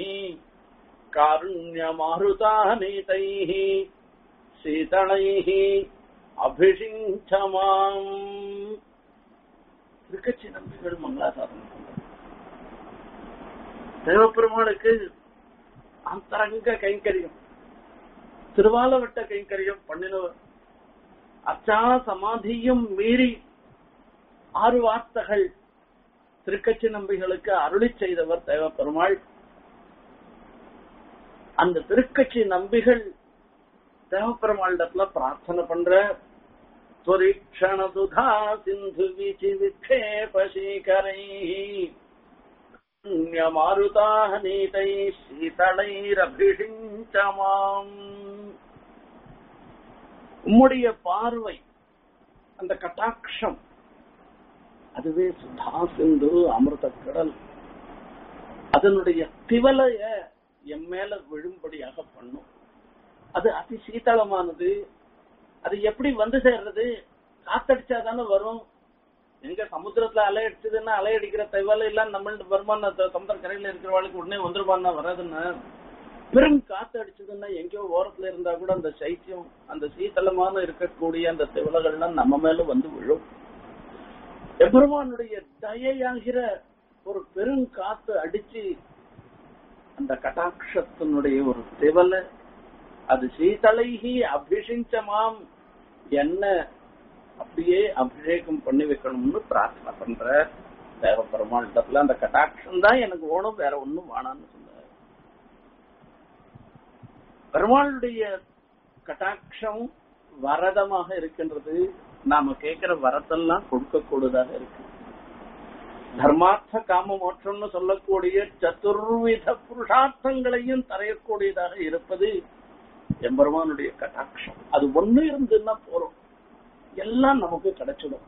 कारुण्यमारुतानीतैः शीतलैः அபிஷிஞ்ச மாம் திருக்கட்சி நம்பிகள் மங்களாசாசனம் பண்றாங்க தேவப்பெருமாளுக்கு அந்தரங்க கைங்கரியம் திருவாலவட்ட கைங்கரியம் பண்ணினவர் அச்சா சமாதியும் மீறி ஆறு வார்த்தைகள் திருக்கட்சி நம்பிகளுக்கு அருளி செய்தவர் தேவப்பெருமாள் அந்த திருக்கட்சி நம்பிகள் தேவப்பெருமாளிடத்துல பிரார்த்தனை பண்ற துவரீக்ஷணதுதா சிந்து வீச்சி விக்ஷேபசீகரை மாருதா நீதை சீதளைரபிஷிஞ்சமாம் உம்முடைய பார்வை அந்த கட்டாட்சம் அதுவே சுதா சிந்து அமிர்த கடல் அதனுடைய திவலைய என் மேல விழும்படியாக பண்ணும் அது அதி சீதளமானது அது எப்படி வந்து சேர்றது காத்தடிச்சாதானே வரும் எங்க சமுத்திரத்துல அலை அடிச்சதுன்னா அலை அடிக்கிற திவலை எல்லாம் நம்மள்ட்ட வருமானா சமுத்திர கரையில இருக்கிறவாளுக்கு உடனே வந்துருவான்னா வராதுன்னா பெரும் காத்து அடிச்சதுன்னா எங்கேயோ ஓரத்துல இருந்தா கூட அந்த சைத்தியம் அந்த சீத்தளமான இருக்கக்கூடிய அந்த திவலைகள்லாம் நம்ம மேல வந்து விழும் எபெருமானுடைய தயையாகிற ஒரு பெரும் காத்து அடிச்சு அந்த கட்டாட்சத்தினுடைய ஒரு திவலை அது சீதளைகி அபிஷிஞ்சமாம் என்ன அப்படியே அபிஷேகம் பண்ணி வைக்கணும்னு பிரார்த்தனை பண்ற தேவ பெருமாளிடத்துல அந்த கட்டாட்சம் தான் எனக்கு ஓணும் வேற ஒண்ணும் வேணாம்னு சொன்னார் பெருமாளுடைய கட்டாட்சம் வரதமாக இருக்கின்றது நாம கேட்கிற வரத்தெல்லாம் கொடுக்கக்கூடியதாக இருக்கு தர்மார்த்த காம மோட்சம்னு சொல்லக்கூடிய சதுர்வித புருஷார்த்தங்களையும் தரையக்கூடியதாக இருப்பது எம்பெருமானுடைய கட்டாட்சம் அது ஒண்ணு இருந்துன்னா போறோம் எல்லாம் நமக்கு கிடைச்சிடும்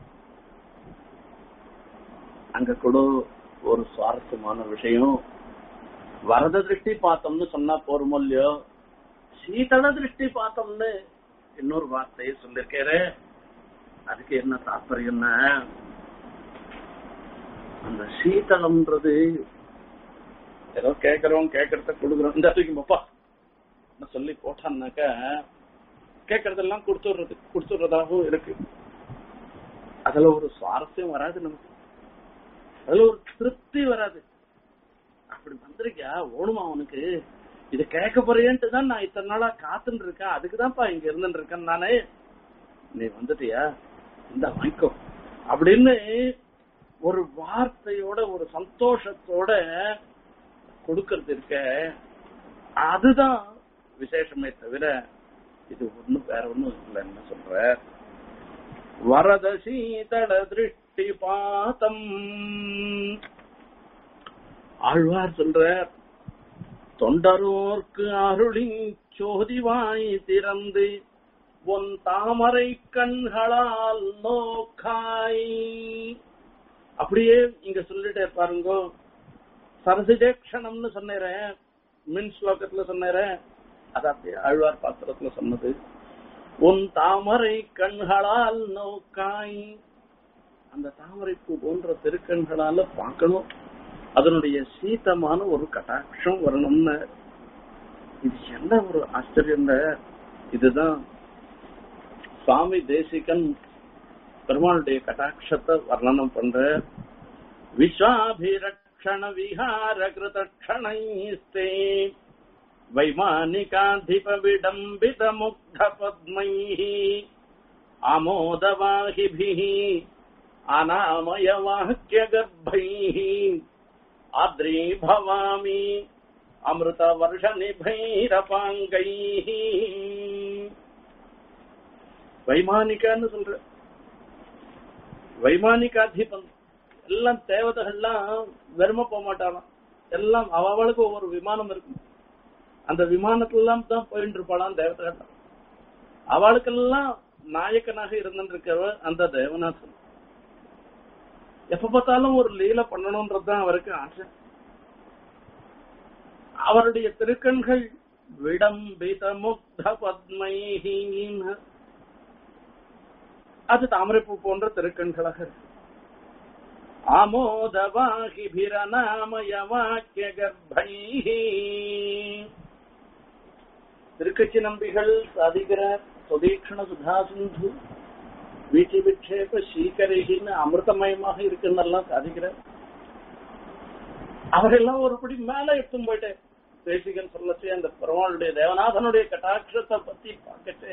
அங்க கூட ஒரு சுவாரஸ்யமான விஷயம் வரத திருஷ்டி பார்த்தோம்னு சொன்னா போருமோ இல்லையோ சீதள திருஷ்டி பார்த்தோம்னு இன்னொரு வார்த்தையை சொல்லிருக்கேரு அதுக்கு என்ன தாற்பயம்னா அந்த சீதளம்ன்றது ஏதோ கேக்குறோம் கேக்குறத கொடுக்குறோம் இந்த தூக்கி பாப்பா சொல்லி போட்டான்னாக்க கேட்கறதெல்லாம் கொடுத்துடுறது கொடுத்துடுறதாகவும் இருக்கு அதுல ஒரு சுவாரஸ்யம் வராது நமக்கு அதுல ஒரு திருப்தி வராது அப்படி வந்திருக்கியா ஓணுமா அவனுக்கு இது கேட்க போறேன்ட்டு தான் நான் இத்தனை நாளா காத்துட்டு இருக்கேன் அதுக்குதான்ப்பா இங்க இருந்துட்டு இருக்கேன் நானே நீ வந்துட்டியா இந்த வாங்கிக்கோ அப்படின்னு ஒரு வார்த்தையோட ஒரு சந்தோஷத்தோட கொடுக்கறது இருக்க அதுதான் விசேஷமே தவிர இது ஒண்ணும் வேற ஒண்ணும் இல்லை என்ன சொல்ற வரத சீதள திருஷ்டி பாத்தம் ஆழ்வார் சொல்ற தொண்டரோர்க்கு அருளி சோதிவாய் திறந்து உன் தாமரை கண்களால் நோக்காய் அப்படியே இங்க சொல்லிட்டே பாருங்க சரசிஜேக்ஷணம்னு சொன்னேன் மின் ஸ்லோகத்துல சொன்னேன் அது அப்படியே ஆழ்வார் பாத்திரத்துல சொன்னது உன் தாமரை கண்களால் நோக்காய் அந்த தாமரை பூ போன்ற திருக்கண்களால பார்க்கணும் அதனுடைய சீதமான ஒரு கட்டாட்சம் வரணும்னு இது என்ன ஒரு ஆச்சரியம் இதுதான் சுவாமி தேசிகன் பெருமாளுடைய கட்டாட்சத்தை வர்ணனம் பண்ற விஸ்வாபிரக்ஷண விஹார கிருதக்ஷணைஸ்தே வைமானிகாதிப விடம்பித முக்த பத்மைः ஆமோதவாஹிभिः அநாமய வாக்கிய கர்ப்பைः ஆத்ரீபவாமி அமிர்த வருஷ நிபைரபாங்கைः வைமானிகான்னு சொல்ற வைமானிகாதிபன் எல்லாம் தேவதைகள்லாம் வெறும போக மாட்டாளாம் எல்லாம் அவளுக்கு ஒவ்வொரு விமானம் இருக்கும் அந்த விமானத்திலாம் தான் போயிட்டு இருப்பாளாம் தேவதைகள் அவளுக்கெல்லாம் நாயக்கனாக இருந்திருக்கிறவ அந்த தேவநாசன் எப்ப பார்த்தாலும் ஒரு லீல பண்ணணும்ன்றதுதான் அவருக்கு ஆசை அவருடைய திருக்கண்கள் விடம்பித முக்த பத்மைஹீன அது தாமரைப்பூ போன்ற திருக்கண்களாக இருக்கு ஆமோதவாகிபிரநாமய வாக்கிய கர்ப்பைஹி திருக்கட்சி நம்பிகள் சாதிக்கிறார் சுதீக்ஷண சுதா சிந்து வீச்சு விட்சேப சீக்கரிகின்னு அமிர்தமயமாக இருக்குன்னெல்லாம் சாதிக்கிறார் அவரெல்லாம் ஒருபடி மேல எடுத்தும் போயிட்டு தேசிகன் சொல்லச்சு அந்த பெருமாளுடைய தேவநாதனுடைய கட்டாட்சத்தை பத்தி பார்க்கட்டு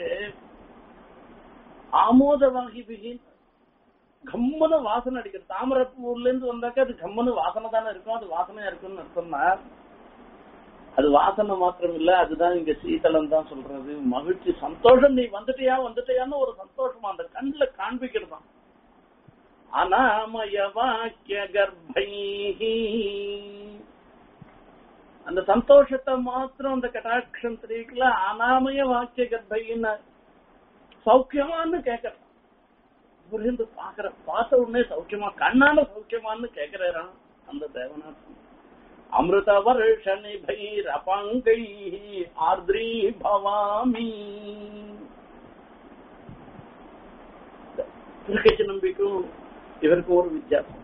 ஆமோதவாகி பிகின் கம்மன வாசனை அடிக்கிறது தாமரப்பூர்ல இருந்து வந்தாக்க அது கம்மனு வாசனை தானே இருக்கும் அது வாசனையா இருக்கும்னு அர்த்தம்னா அது வாசனை மாத்திரம் இல்ல அதுதான் இங்க சீதளம் தான் சொல்றது மகிழ்ச்சி சந்தோஷம் நீ வந்துட்டியா வந்துட்டியான்னு ஒரு சந்தோஷமா அந்த கண்ணுல காண்பிக்கிறதாம் அனாமய வாக்கிய கர்ப்பைஹி அந்த சந்தோஷத்தை மாத்திரம் அந்த கட்டாட்சம் தெரிவிக்கல அனாமய வாக்கிய கர்ப்பைன்னு சௌக்கியமான்னு கேட்கற புரிந்து பாக்குற பார்த்த உடனே சௌக்கியமா கண்ணால சௌக்கியமான்னு கேக்குறாராம் அந்த தேவநாதன் அமிர்த வருஷ நிபைர் அபங்கை ஆர்திரி பவாமி திருக்கட்சி நம்பிக்கும் இவருக்கும் ஒரு வித்தியாசம்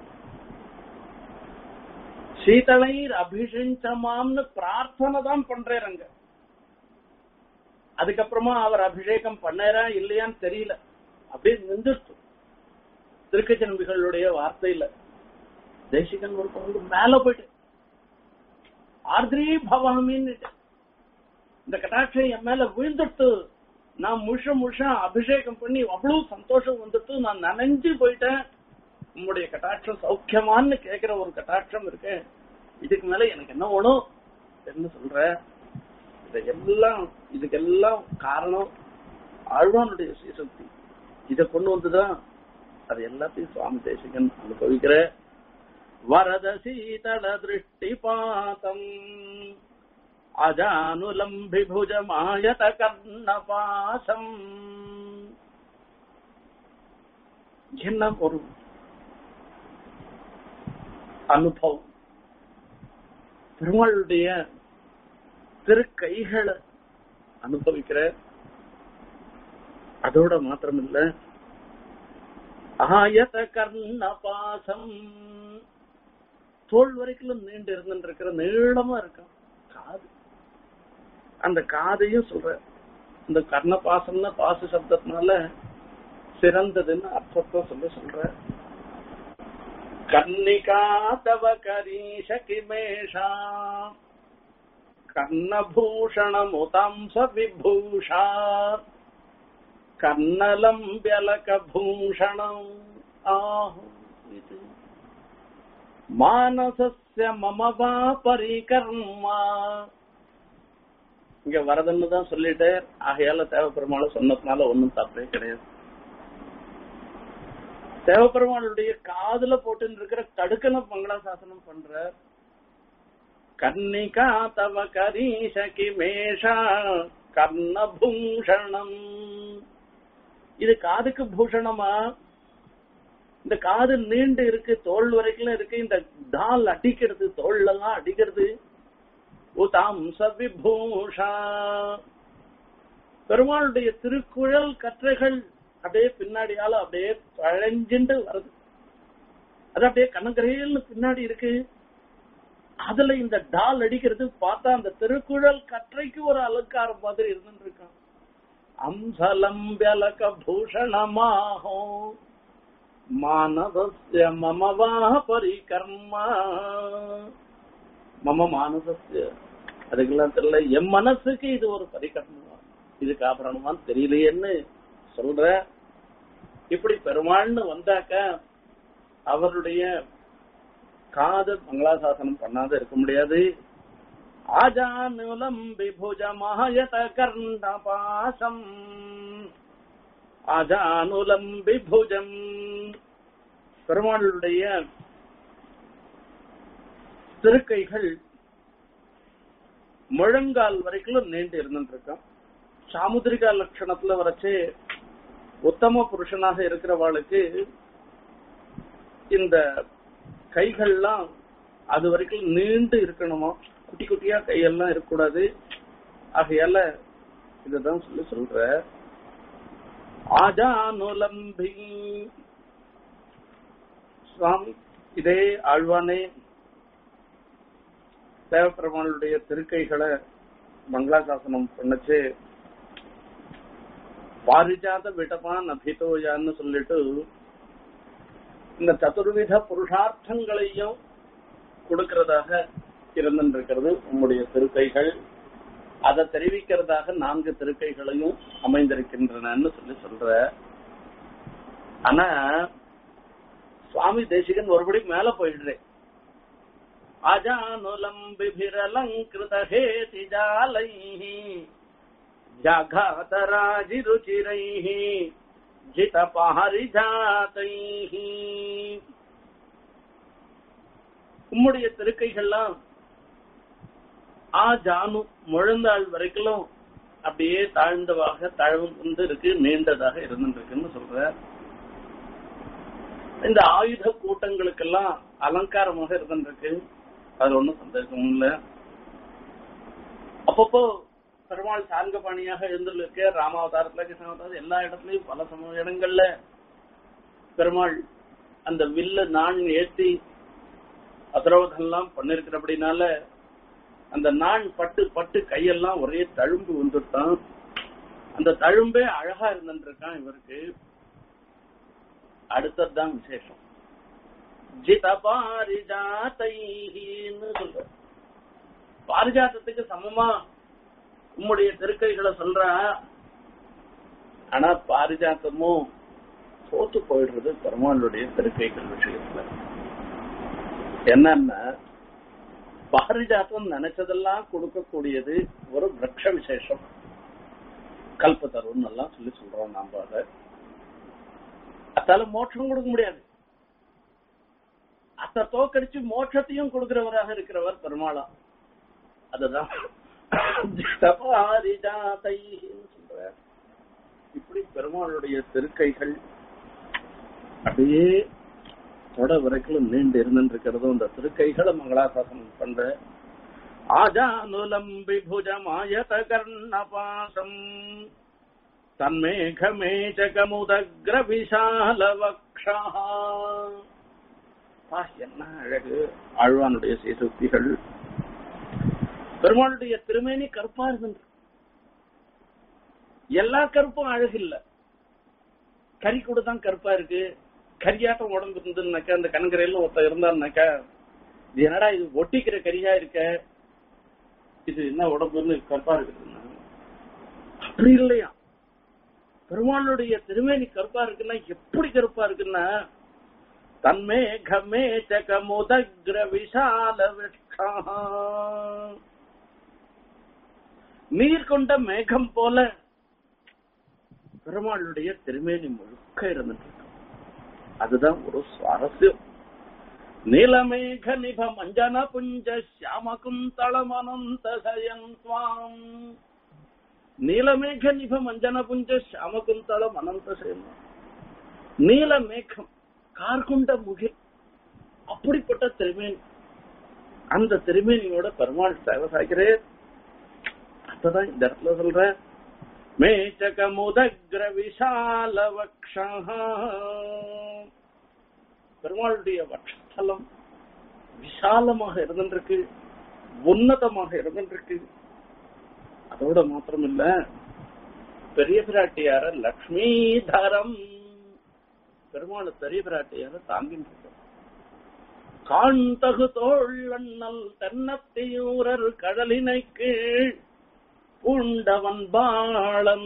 சீதளைர் அபிஷேகமாம்னு பிரார்த்தனை தான் பண்றாருங்க அதுக்கப்புறமா அவர் அபிஷேகம் பண்ணாரா இல்லையான்னு தெரியல அப்படியே நின்றுட்டு திருக்கச்சி நம்பிகளுடைய வார்த்தையில தேசிகன் ஒரு பங்கு மேல போயிட்டு ஆர்திரி பவாமின்னு இந்த கட்டாட்சம் என் மேல விழுந்துட்டு நான் முழுஷ முழுஷம் அபிஷேகம் பண்ணி அவ்வளவு சந்தோஷம் வந்துட்டு நான் நனைஞ்சு போயிட்டேன் உங்களுடைய கட்டாட்சம் சௌக்கியமான்னு கேக்குற ஒரு கட்டாட்சம் இருக்கு இதுக்கு மேல எனக்கு என்ன வேணும் என்ன சொல்ற இதெல்லாம் இதுக்கெல்லாம் காரணம் ஆழ்வானுடைய ஸ்ரீசக்தி இத கொண்டு வந்துதான் அது எல்லாத்தையும் சுவாமி தேசிகன் அனுபவிக்கிற வரத சீதள திருஷ்டி பாதம் அஜானுலம்பிபுஜ மாயத கர்ணபாசம் என்ன ஒரு அனுபவம் பெருமாளுடைய திருக்கைகளை அனுபவிக்கிற அதோட மாத்திரமில்ல ஆயத கர்ண பாசம் தோல் வரைக்கும் நீண்டு இருந்துட்டு இருக்கிற நீளமா இருக்கும் காது அந்த காதையும் சொல்ற இந்த கர்ண பாசம்னா பாச சப்தத்தினால சிறந்ததுன்னு அர்த்தத்தை சொல்லி சொல்ற கர்ணிகா தவ கரீஷ கிமேஷா கர்ணபூஷணமுதாம்ச விபூஷா கர்ணலம்பியலகபூஷணம் ஆஹு இது மானசஸ்ய மமவா பரிகர்மா இங்க வரதன்னு தான் சொல்லிட்டு ஆகையால தேவப்பெருமாளை சொன்னதுனால ஒன்னும் தப்பே கிடையாது தேவப்பெருமாளுடைய காதுல போட்டு இருக்கிற கடுக்கன மங்களாசாசனம் பண்ற கர்ணிகா தவ கரீஷ கிமேஷா கர்ணபூஷணம் இது காதுக்கு பூஷணமா இந்த காது நீண்டு இருக்கு தோல் வரைக்கும் இருக்கு இந்த தால் அடிக்கிறது தோல்ல எல்லாம் அடிக்கிறது உதாம்ச விபூஷா பெருமாளுடைய திருக்குழல் கற்றைகள் அப்படியே பின்னாடியால அப்படியே பழஞ்சிண்டு வருது அது அப்படியே கனகரையல்னு பின்னாடி இருக்கு அதுல இந்த டால் அடிக்கிறது பார்த்தா அந்த திருக்குழல் கற்றைக்கு ஒரு அலங்காரம் மாதிரி இருந்துட்டு இருக்கான் அம்சலம்பியலக பூஷணமாகும் மானதஸ்ய மமவா பரிகர்மா மம மானசஸ்ய அதுக்கெல்லாம் தெரியல என் மனசுக்கு இது ஒரு பரிகர்மா இதுக்கு ஆபரணமான்னு தெரியலையேன்னு சொல்ற இப்படி பெருமாள்னு வந்தாக்க அவருடைய காது மங்களாசாசனம் பண்ணாத இருக்க முடியாது ஆஜானுலம் விபுஜ மாயத கர்ண பாசம் அஜானுலம் விபுஜம் பெருமாளுடைய திருக்கைகள் முழங்கால் வரைக்கும் நீண்டு இருந்துட்டு இருக்கான் சாமுதிரிகா லட்சணத்துல வரைச்சு உத்தம புருஷனாக இருக்கிறவாளுக்கு இந்த கைகள்லாம் அது வரைக்கும் நீண்டு இருக்கணுமா குட்டி குட்டியா கையெல்லாம் இருக்கக்கூடாது ஆகையால இதுதான் சொல்லி சொல்ற ஆஜானுலம்பி சுவாமி இதே ஆழ்வானே தேவப்பெருமானுடைய திருக்கைகளை மங்களாசாசனம் பண்ணச்சு பாரிஜாத விடபான் அபிதோயான்னு சொல்லிட்டு இந்த சதுர்வித புருஷார்த்தங்களையும் கொடுக்கிறதாக இருந்திருக்கிறது உம்முடைய திருக்கைகள் அதை தெரிவிக்கிறதாக நான்கு திருக்கைகளையும் அமைந்திருக்கின்றனன்னு சொல்லி சொல்ற ஆனா சுவாமி தேசிகன் ஒருபடி மேல போயிடுறேன் அஜானுலம் விபிரலங்கிருத ஹேதி ஜாலைः ஜாகாதராஜிருச்சிரைः ஜிதபாரிஜாதைः உம்முடைய திருக்கைகள்லாம் ஆ ஜானு முழந்தாள் வரைக்கும் அப்படியே தாழ்ந்தவாக தாழ்ந்து இருக்கு நீண்டதாக இருந்துருக்குன்னு சொல்ற இந்த ஆயுத கூட்டங்களுக்கெல்லாம் அலங்காரமாக இருந்திருக்கு அது ஒண்ணும் சந்தேகமும் இல்ல அப்பப்போ பெருமாள் சார்க பாணியாக இருந்திருக்கு ராமாவதாரத்துல கிருஷ்ணாவதாரம் எல்லா இடத்துலயும் பல சம இடங்கள்ல பெருமாள் அந்த வில்ல நான் ஏத்தி அசரவதெல்லாம் பண்ணிருக்கிறபடினால அந்த நான் பட்டு பட்டு கையெல்லாம் ஒரே தழும்பு வந்துட்டான் அந்த தழும்பே அழகா இருந்துருக்கான் இவருக்கு அடுத்ததுதான் விசேஷம் ஜித பாரிஜாத்தைன்னு சொல்ற பாரிஜாத்தத்துக்கு சமமா உம்முடைய திருக்கைகளை சொல்ற ஆனா பாரிஜாத்தமும் தோத்து போயிடுறது பெருமாளுடைய திருக்கைகள் விஷயத்துல என்னன்னா பாரிஜாத்தம் நினைச்சதெல்லாம் கொடுக்கக்கூடியது ஒரு விரக்ஷ விசேஷம் கல்ப தருணம் எல்லாம் சொல்லி சொல்றோம் நாம அதை அத்தால மோட்சம் கொடுக்க முடியாது அத்த தோக்கடிச்சு மோட்சத்தையும் கொடுக்கிறவராக இருக்கிறவர் பெருமாளா அதுதான் சொல்ற இப்படி பெருமாளுடைய திருக்கைகள் அப்படியே தொட வரைக்கும் நீண்டு இருந்துருக்கிறதும் இந்த திருக்கைகளை மங்களாசாசனம் பண்ற ஆஜானுலம் விபுஜமாயத கர்ணபாசம் தன்மேகமேஜகமுதக்ர விஷால வக்ஷா என்ன அழகு ஆழ்வானுடைய சீசுக்திகள் பெருமாளுடைய திருமேனி கருப்பா இருந்தது எல்லா கருப்பும் அழகு இல்ல கறி கூட தான் கருப்பா இருக்கு கரியாட்டம் உடம்பு இருந்ததுனாக்கா அந்த கணக்கரையில ஒருத்தர் இருந்தாருனாக்கா இது என்னடா இது ஒட்டிக்கிற கரியா இருக்க இது என்ன உடம்புன்னு கருப்பா இருக்குதுன்னா அப்படி இல்லையா பெருமாளுடைய திருமேனி கருப்பா இருக்குன்னா எப்படி கருப்பா இருக்குன்னா தன்மே கமே சகமுதக்ர விஷால நீர் கொண்ட மேகம் போல பெருமாளுடைய திருமேனி முழுக்க இருந்துட்டு அதுதான் ஒரு சுவாரஸ்யம் நீலமேக நிப மஞ்சன புஞ்ச சியாம குந்தளமனந்த சயன் சுவாம் நீலமேக நிப மஞ்சன புஞ்ச சியாம குந்தளம் அனந்த சயன் நீல மேகம் கார்குண்ட முகில் அப்படிப்பட்ட திருமேனி அந்த திருமேனியோட பெருமாள் சேவை சாய்க்கிறேன் அதான் இந்த இடத்துல சொல்ற மேச்சக முதக்ர விஷால வக்ஷா பெருமாளுடைய வட்சஸ்தலம் விசாலமாக இருந்திருக்கு உன்னதமாக இருந்திருக்கு அதோட மாத்திரம் இல்ல பெரிய பிராட்டியார லக்ஷ்மிதரம் பெருமாள் பெரிய பிராட்டியார தாங்கிட்டு காண்தகு தோள் அண்ணல் தென்னத்தியூரர் கடலினை கீழ் பூண்டவன் பாளன்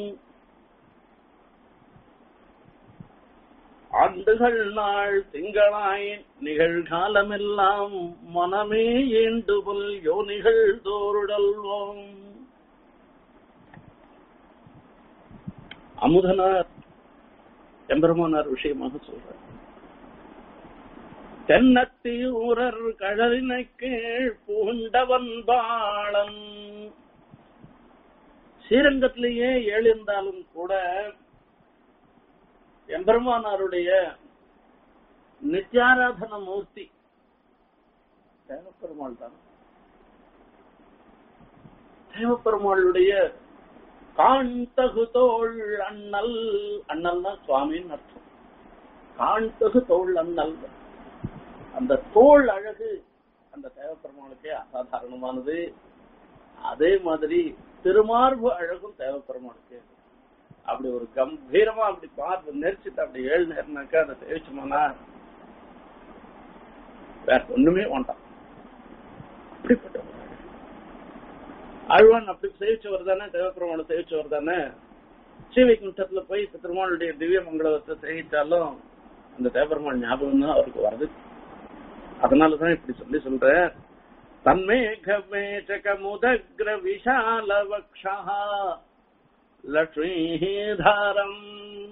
ஆண்டுகள் நாள் திங்களாய் நிகழ்காலமெல்லாம் மனமே ஏண்டுபுல் யோனிகள் தோருடல்வோம் அமுதனார் எம்பெருமானார் விஷயமாக சொல்றார் தென்னத்தி ஊரர் கழலினை கீழ் பூண்டவன் பாளன் ஸ்ரீரங்கத்திலேயே எழுந்தாலும் கூட எம்பெருமானாருடைய நித்யாராதன மூர்த்தி தேவப்பெருமாள் தான் தேவப்பெருமாளுடைய காண்தகு தோள் அண்ணல் அண்ணல்னா சுவாமின்னு அர்த்தம் காண்தகு தோள் அண்ணல் அந்த தோல் அழகு அந்த தேவப்பெருமாளுக்கே அசாதாரணமானது அதே மாதிரி திருமார்பு அழகும் தேவப்பெருமாளுக்கு அப்படி ஒரு கம்பீரமா அப்படி பார்த்து நெரிச்சிட்டு அப்படி ஏழு நேரம்னாக்கா அதை சேவிச்சோம்னா வேற ஒண்ணுமே வேண்டாம் அப்படிப்பட்ட ஒரு அழகு. ஆழ்வான் அப்படி சேவிச்சவர் தானே தேவப்பெருமானை சேவிச்சவர் தானே ஸ்ரீவைகுண்டத்துல போய் இப்ப திருமாவளுடைய திவ்ய மங்களத்தை சேவித்தாலும் அந்த தேவப்பெருமாள் ஞாபகம் தான் அவருக்கு வருது அதனாலதான் இப்படி சொல்லி சொல்றேன் தன்மேகமேச்சகமுதக்ர விஷால வக்ஷா லக்ஷ்மீதாரம்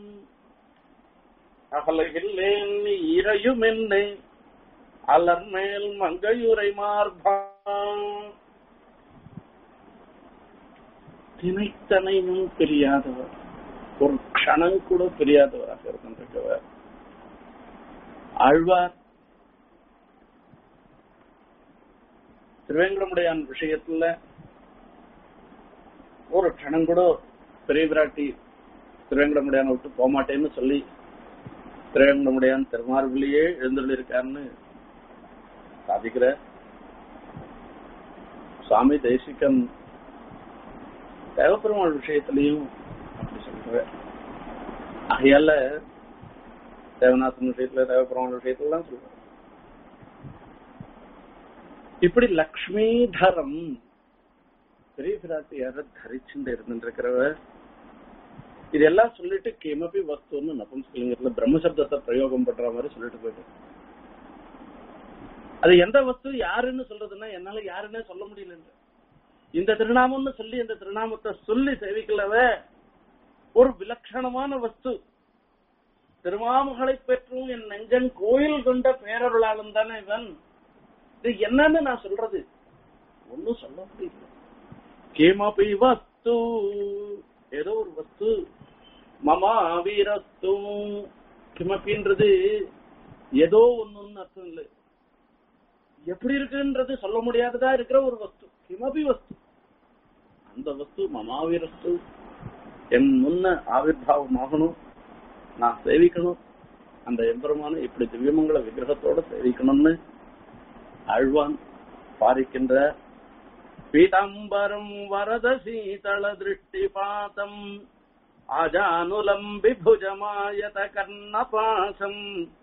அகலகில்லேன் இறையுமென்னை அலர்மேல் மங்கையுரை மார்பாம் தினைத்தனையும் பிரியாதவர் ஒரு க்ஷணம் கூட பிரியாதவராக இருக்கின்றவர் ஆழ்வார் திருவேங்கடமுடையான் விஷயத்துல ஒரு க்ஷணம் கூட பெரிய பிராட்டி திருவேங்கடமுடையான் விட்டு போக மாட்டேன்னு சொல்லி திருவேங்கடமுடையான் திருமார்பிலேயே எழுந்துள்ளிருக்காருன்னு சாதிக்கிற சுவாமி தேசிகன் தேவப்பெருமாள் விஷயத்திலையும் அப்படி சொல்ற ஆகையால தேவநாசன் விஷயத்துல தேவப்பெருமாள் விஷயத்துல தான் சொல்ற இப்படி லக்ஷ்மிதரம் பெரிய பிராட்டியார தரிச்சுட்டு இருந்துருக்கிறவ இதெல்லாம் சொல்லிட்டு கிமபி வஸ்துன்னு நபும்ஸ்கலிங்கத்துல பிரம்மசப்தத்தை பிரயோகம் பண்ற மாதிரி சொல்லிட்டு போயிட்டு அது எந்த வஸ்து யாருன்னு சொல்றதுன்னா என்னால யாருன்னே சொல்ல முடியல இந்த திருநாமம்னு சொல்லி இந்த திருநாமத்தை சொல்லி சேவிக்கலவ ஒரு விலட்சணமான வஸ்து திருமாமகளை பெற்றும் என் நெஞ்சன் கோயில் கொண்ட பேரருளாலும் தானே இவன் இது என்னன்னு நான் சொல்றது ஒன்னும் சொல்ல முடியல கேமபி வஸ்து ஏதோ ஒரு வஸ்து மமா வீரஸ்து கிமப்பின்றது ஏதோ ஒண்ணுன்னு அர்த்தம் இல்லை எப்படி இருக்குன்றது சொல்ல முடியாததா இருக்கிற ஒரு வஸ்து கிமபி வஸ்து அந்த வஸ்து மமாவீரஸ்து என் முன்ன ஆவிர்வாவம் ஆகணும் நான் சேவிக்கணும் அந்த எம்பெருமான இப்படி திவ்யமங்கல விக்கிரகத்தோட சேவிக்கணும்னு ஆழ்வான் பாரிக்கின்ற பீதாம்பரம் வரத சீதள திருஷ்டி பாதம் ஆஜானுலம் விபுஜமாயத கர்ணபாசம்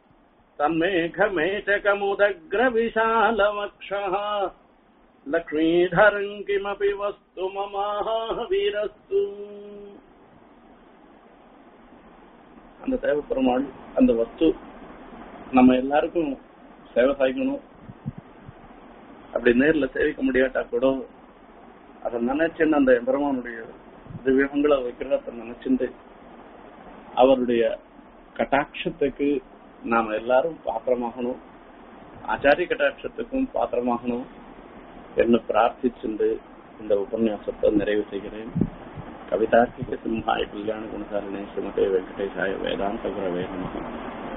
तन्मेघमेटकमुदग्रविशालवक्षः लक्ष्मीधरम् किमपि वस्तु ममावीरस्तु அந்த தேவப்பெருமாள் அந்த வஸ்து நம்ம எல்லாருக்கும் சேவை சாய்க்கணும் அப்படி நேர்ல சேவிக்க முடியாட்டா கூட அதை நினைச்சுன்னு அந்த பெருமானுடைய திவ்யமங்கள விக்கிரகத்தை நினைச்சுட்டு அவருடைய கட்டாட்சத்துக்கு நாம எல்லாரும் பாத்திரமாகணும் ஆச்சாரிய கட்டாட்சத்துக்கும் பாத்திரமாகணும் என்று பிரார்த்திச்சுண்டு இந்த உபன்யாசத்தை நிறைவு செய்கிறேன் கவிதார்க்கிக சிம்ஹாய கல்யாண குணசாலினே ஸ்ரீமதே வெங்கடேசாய வேதாந்த குரவே நமः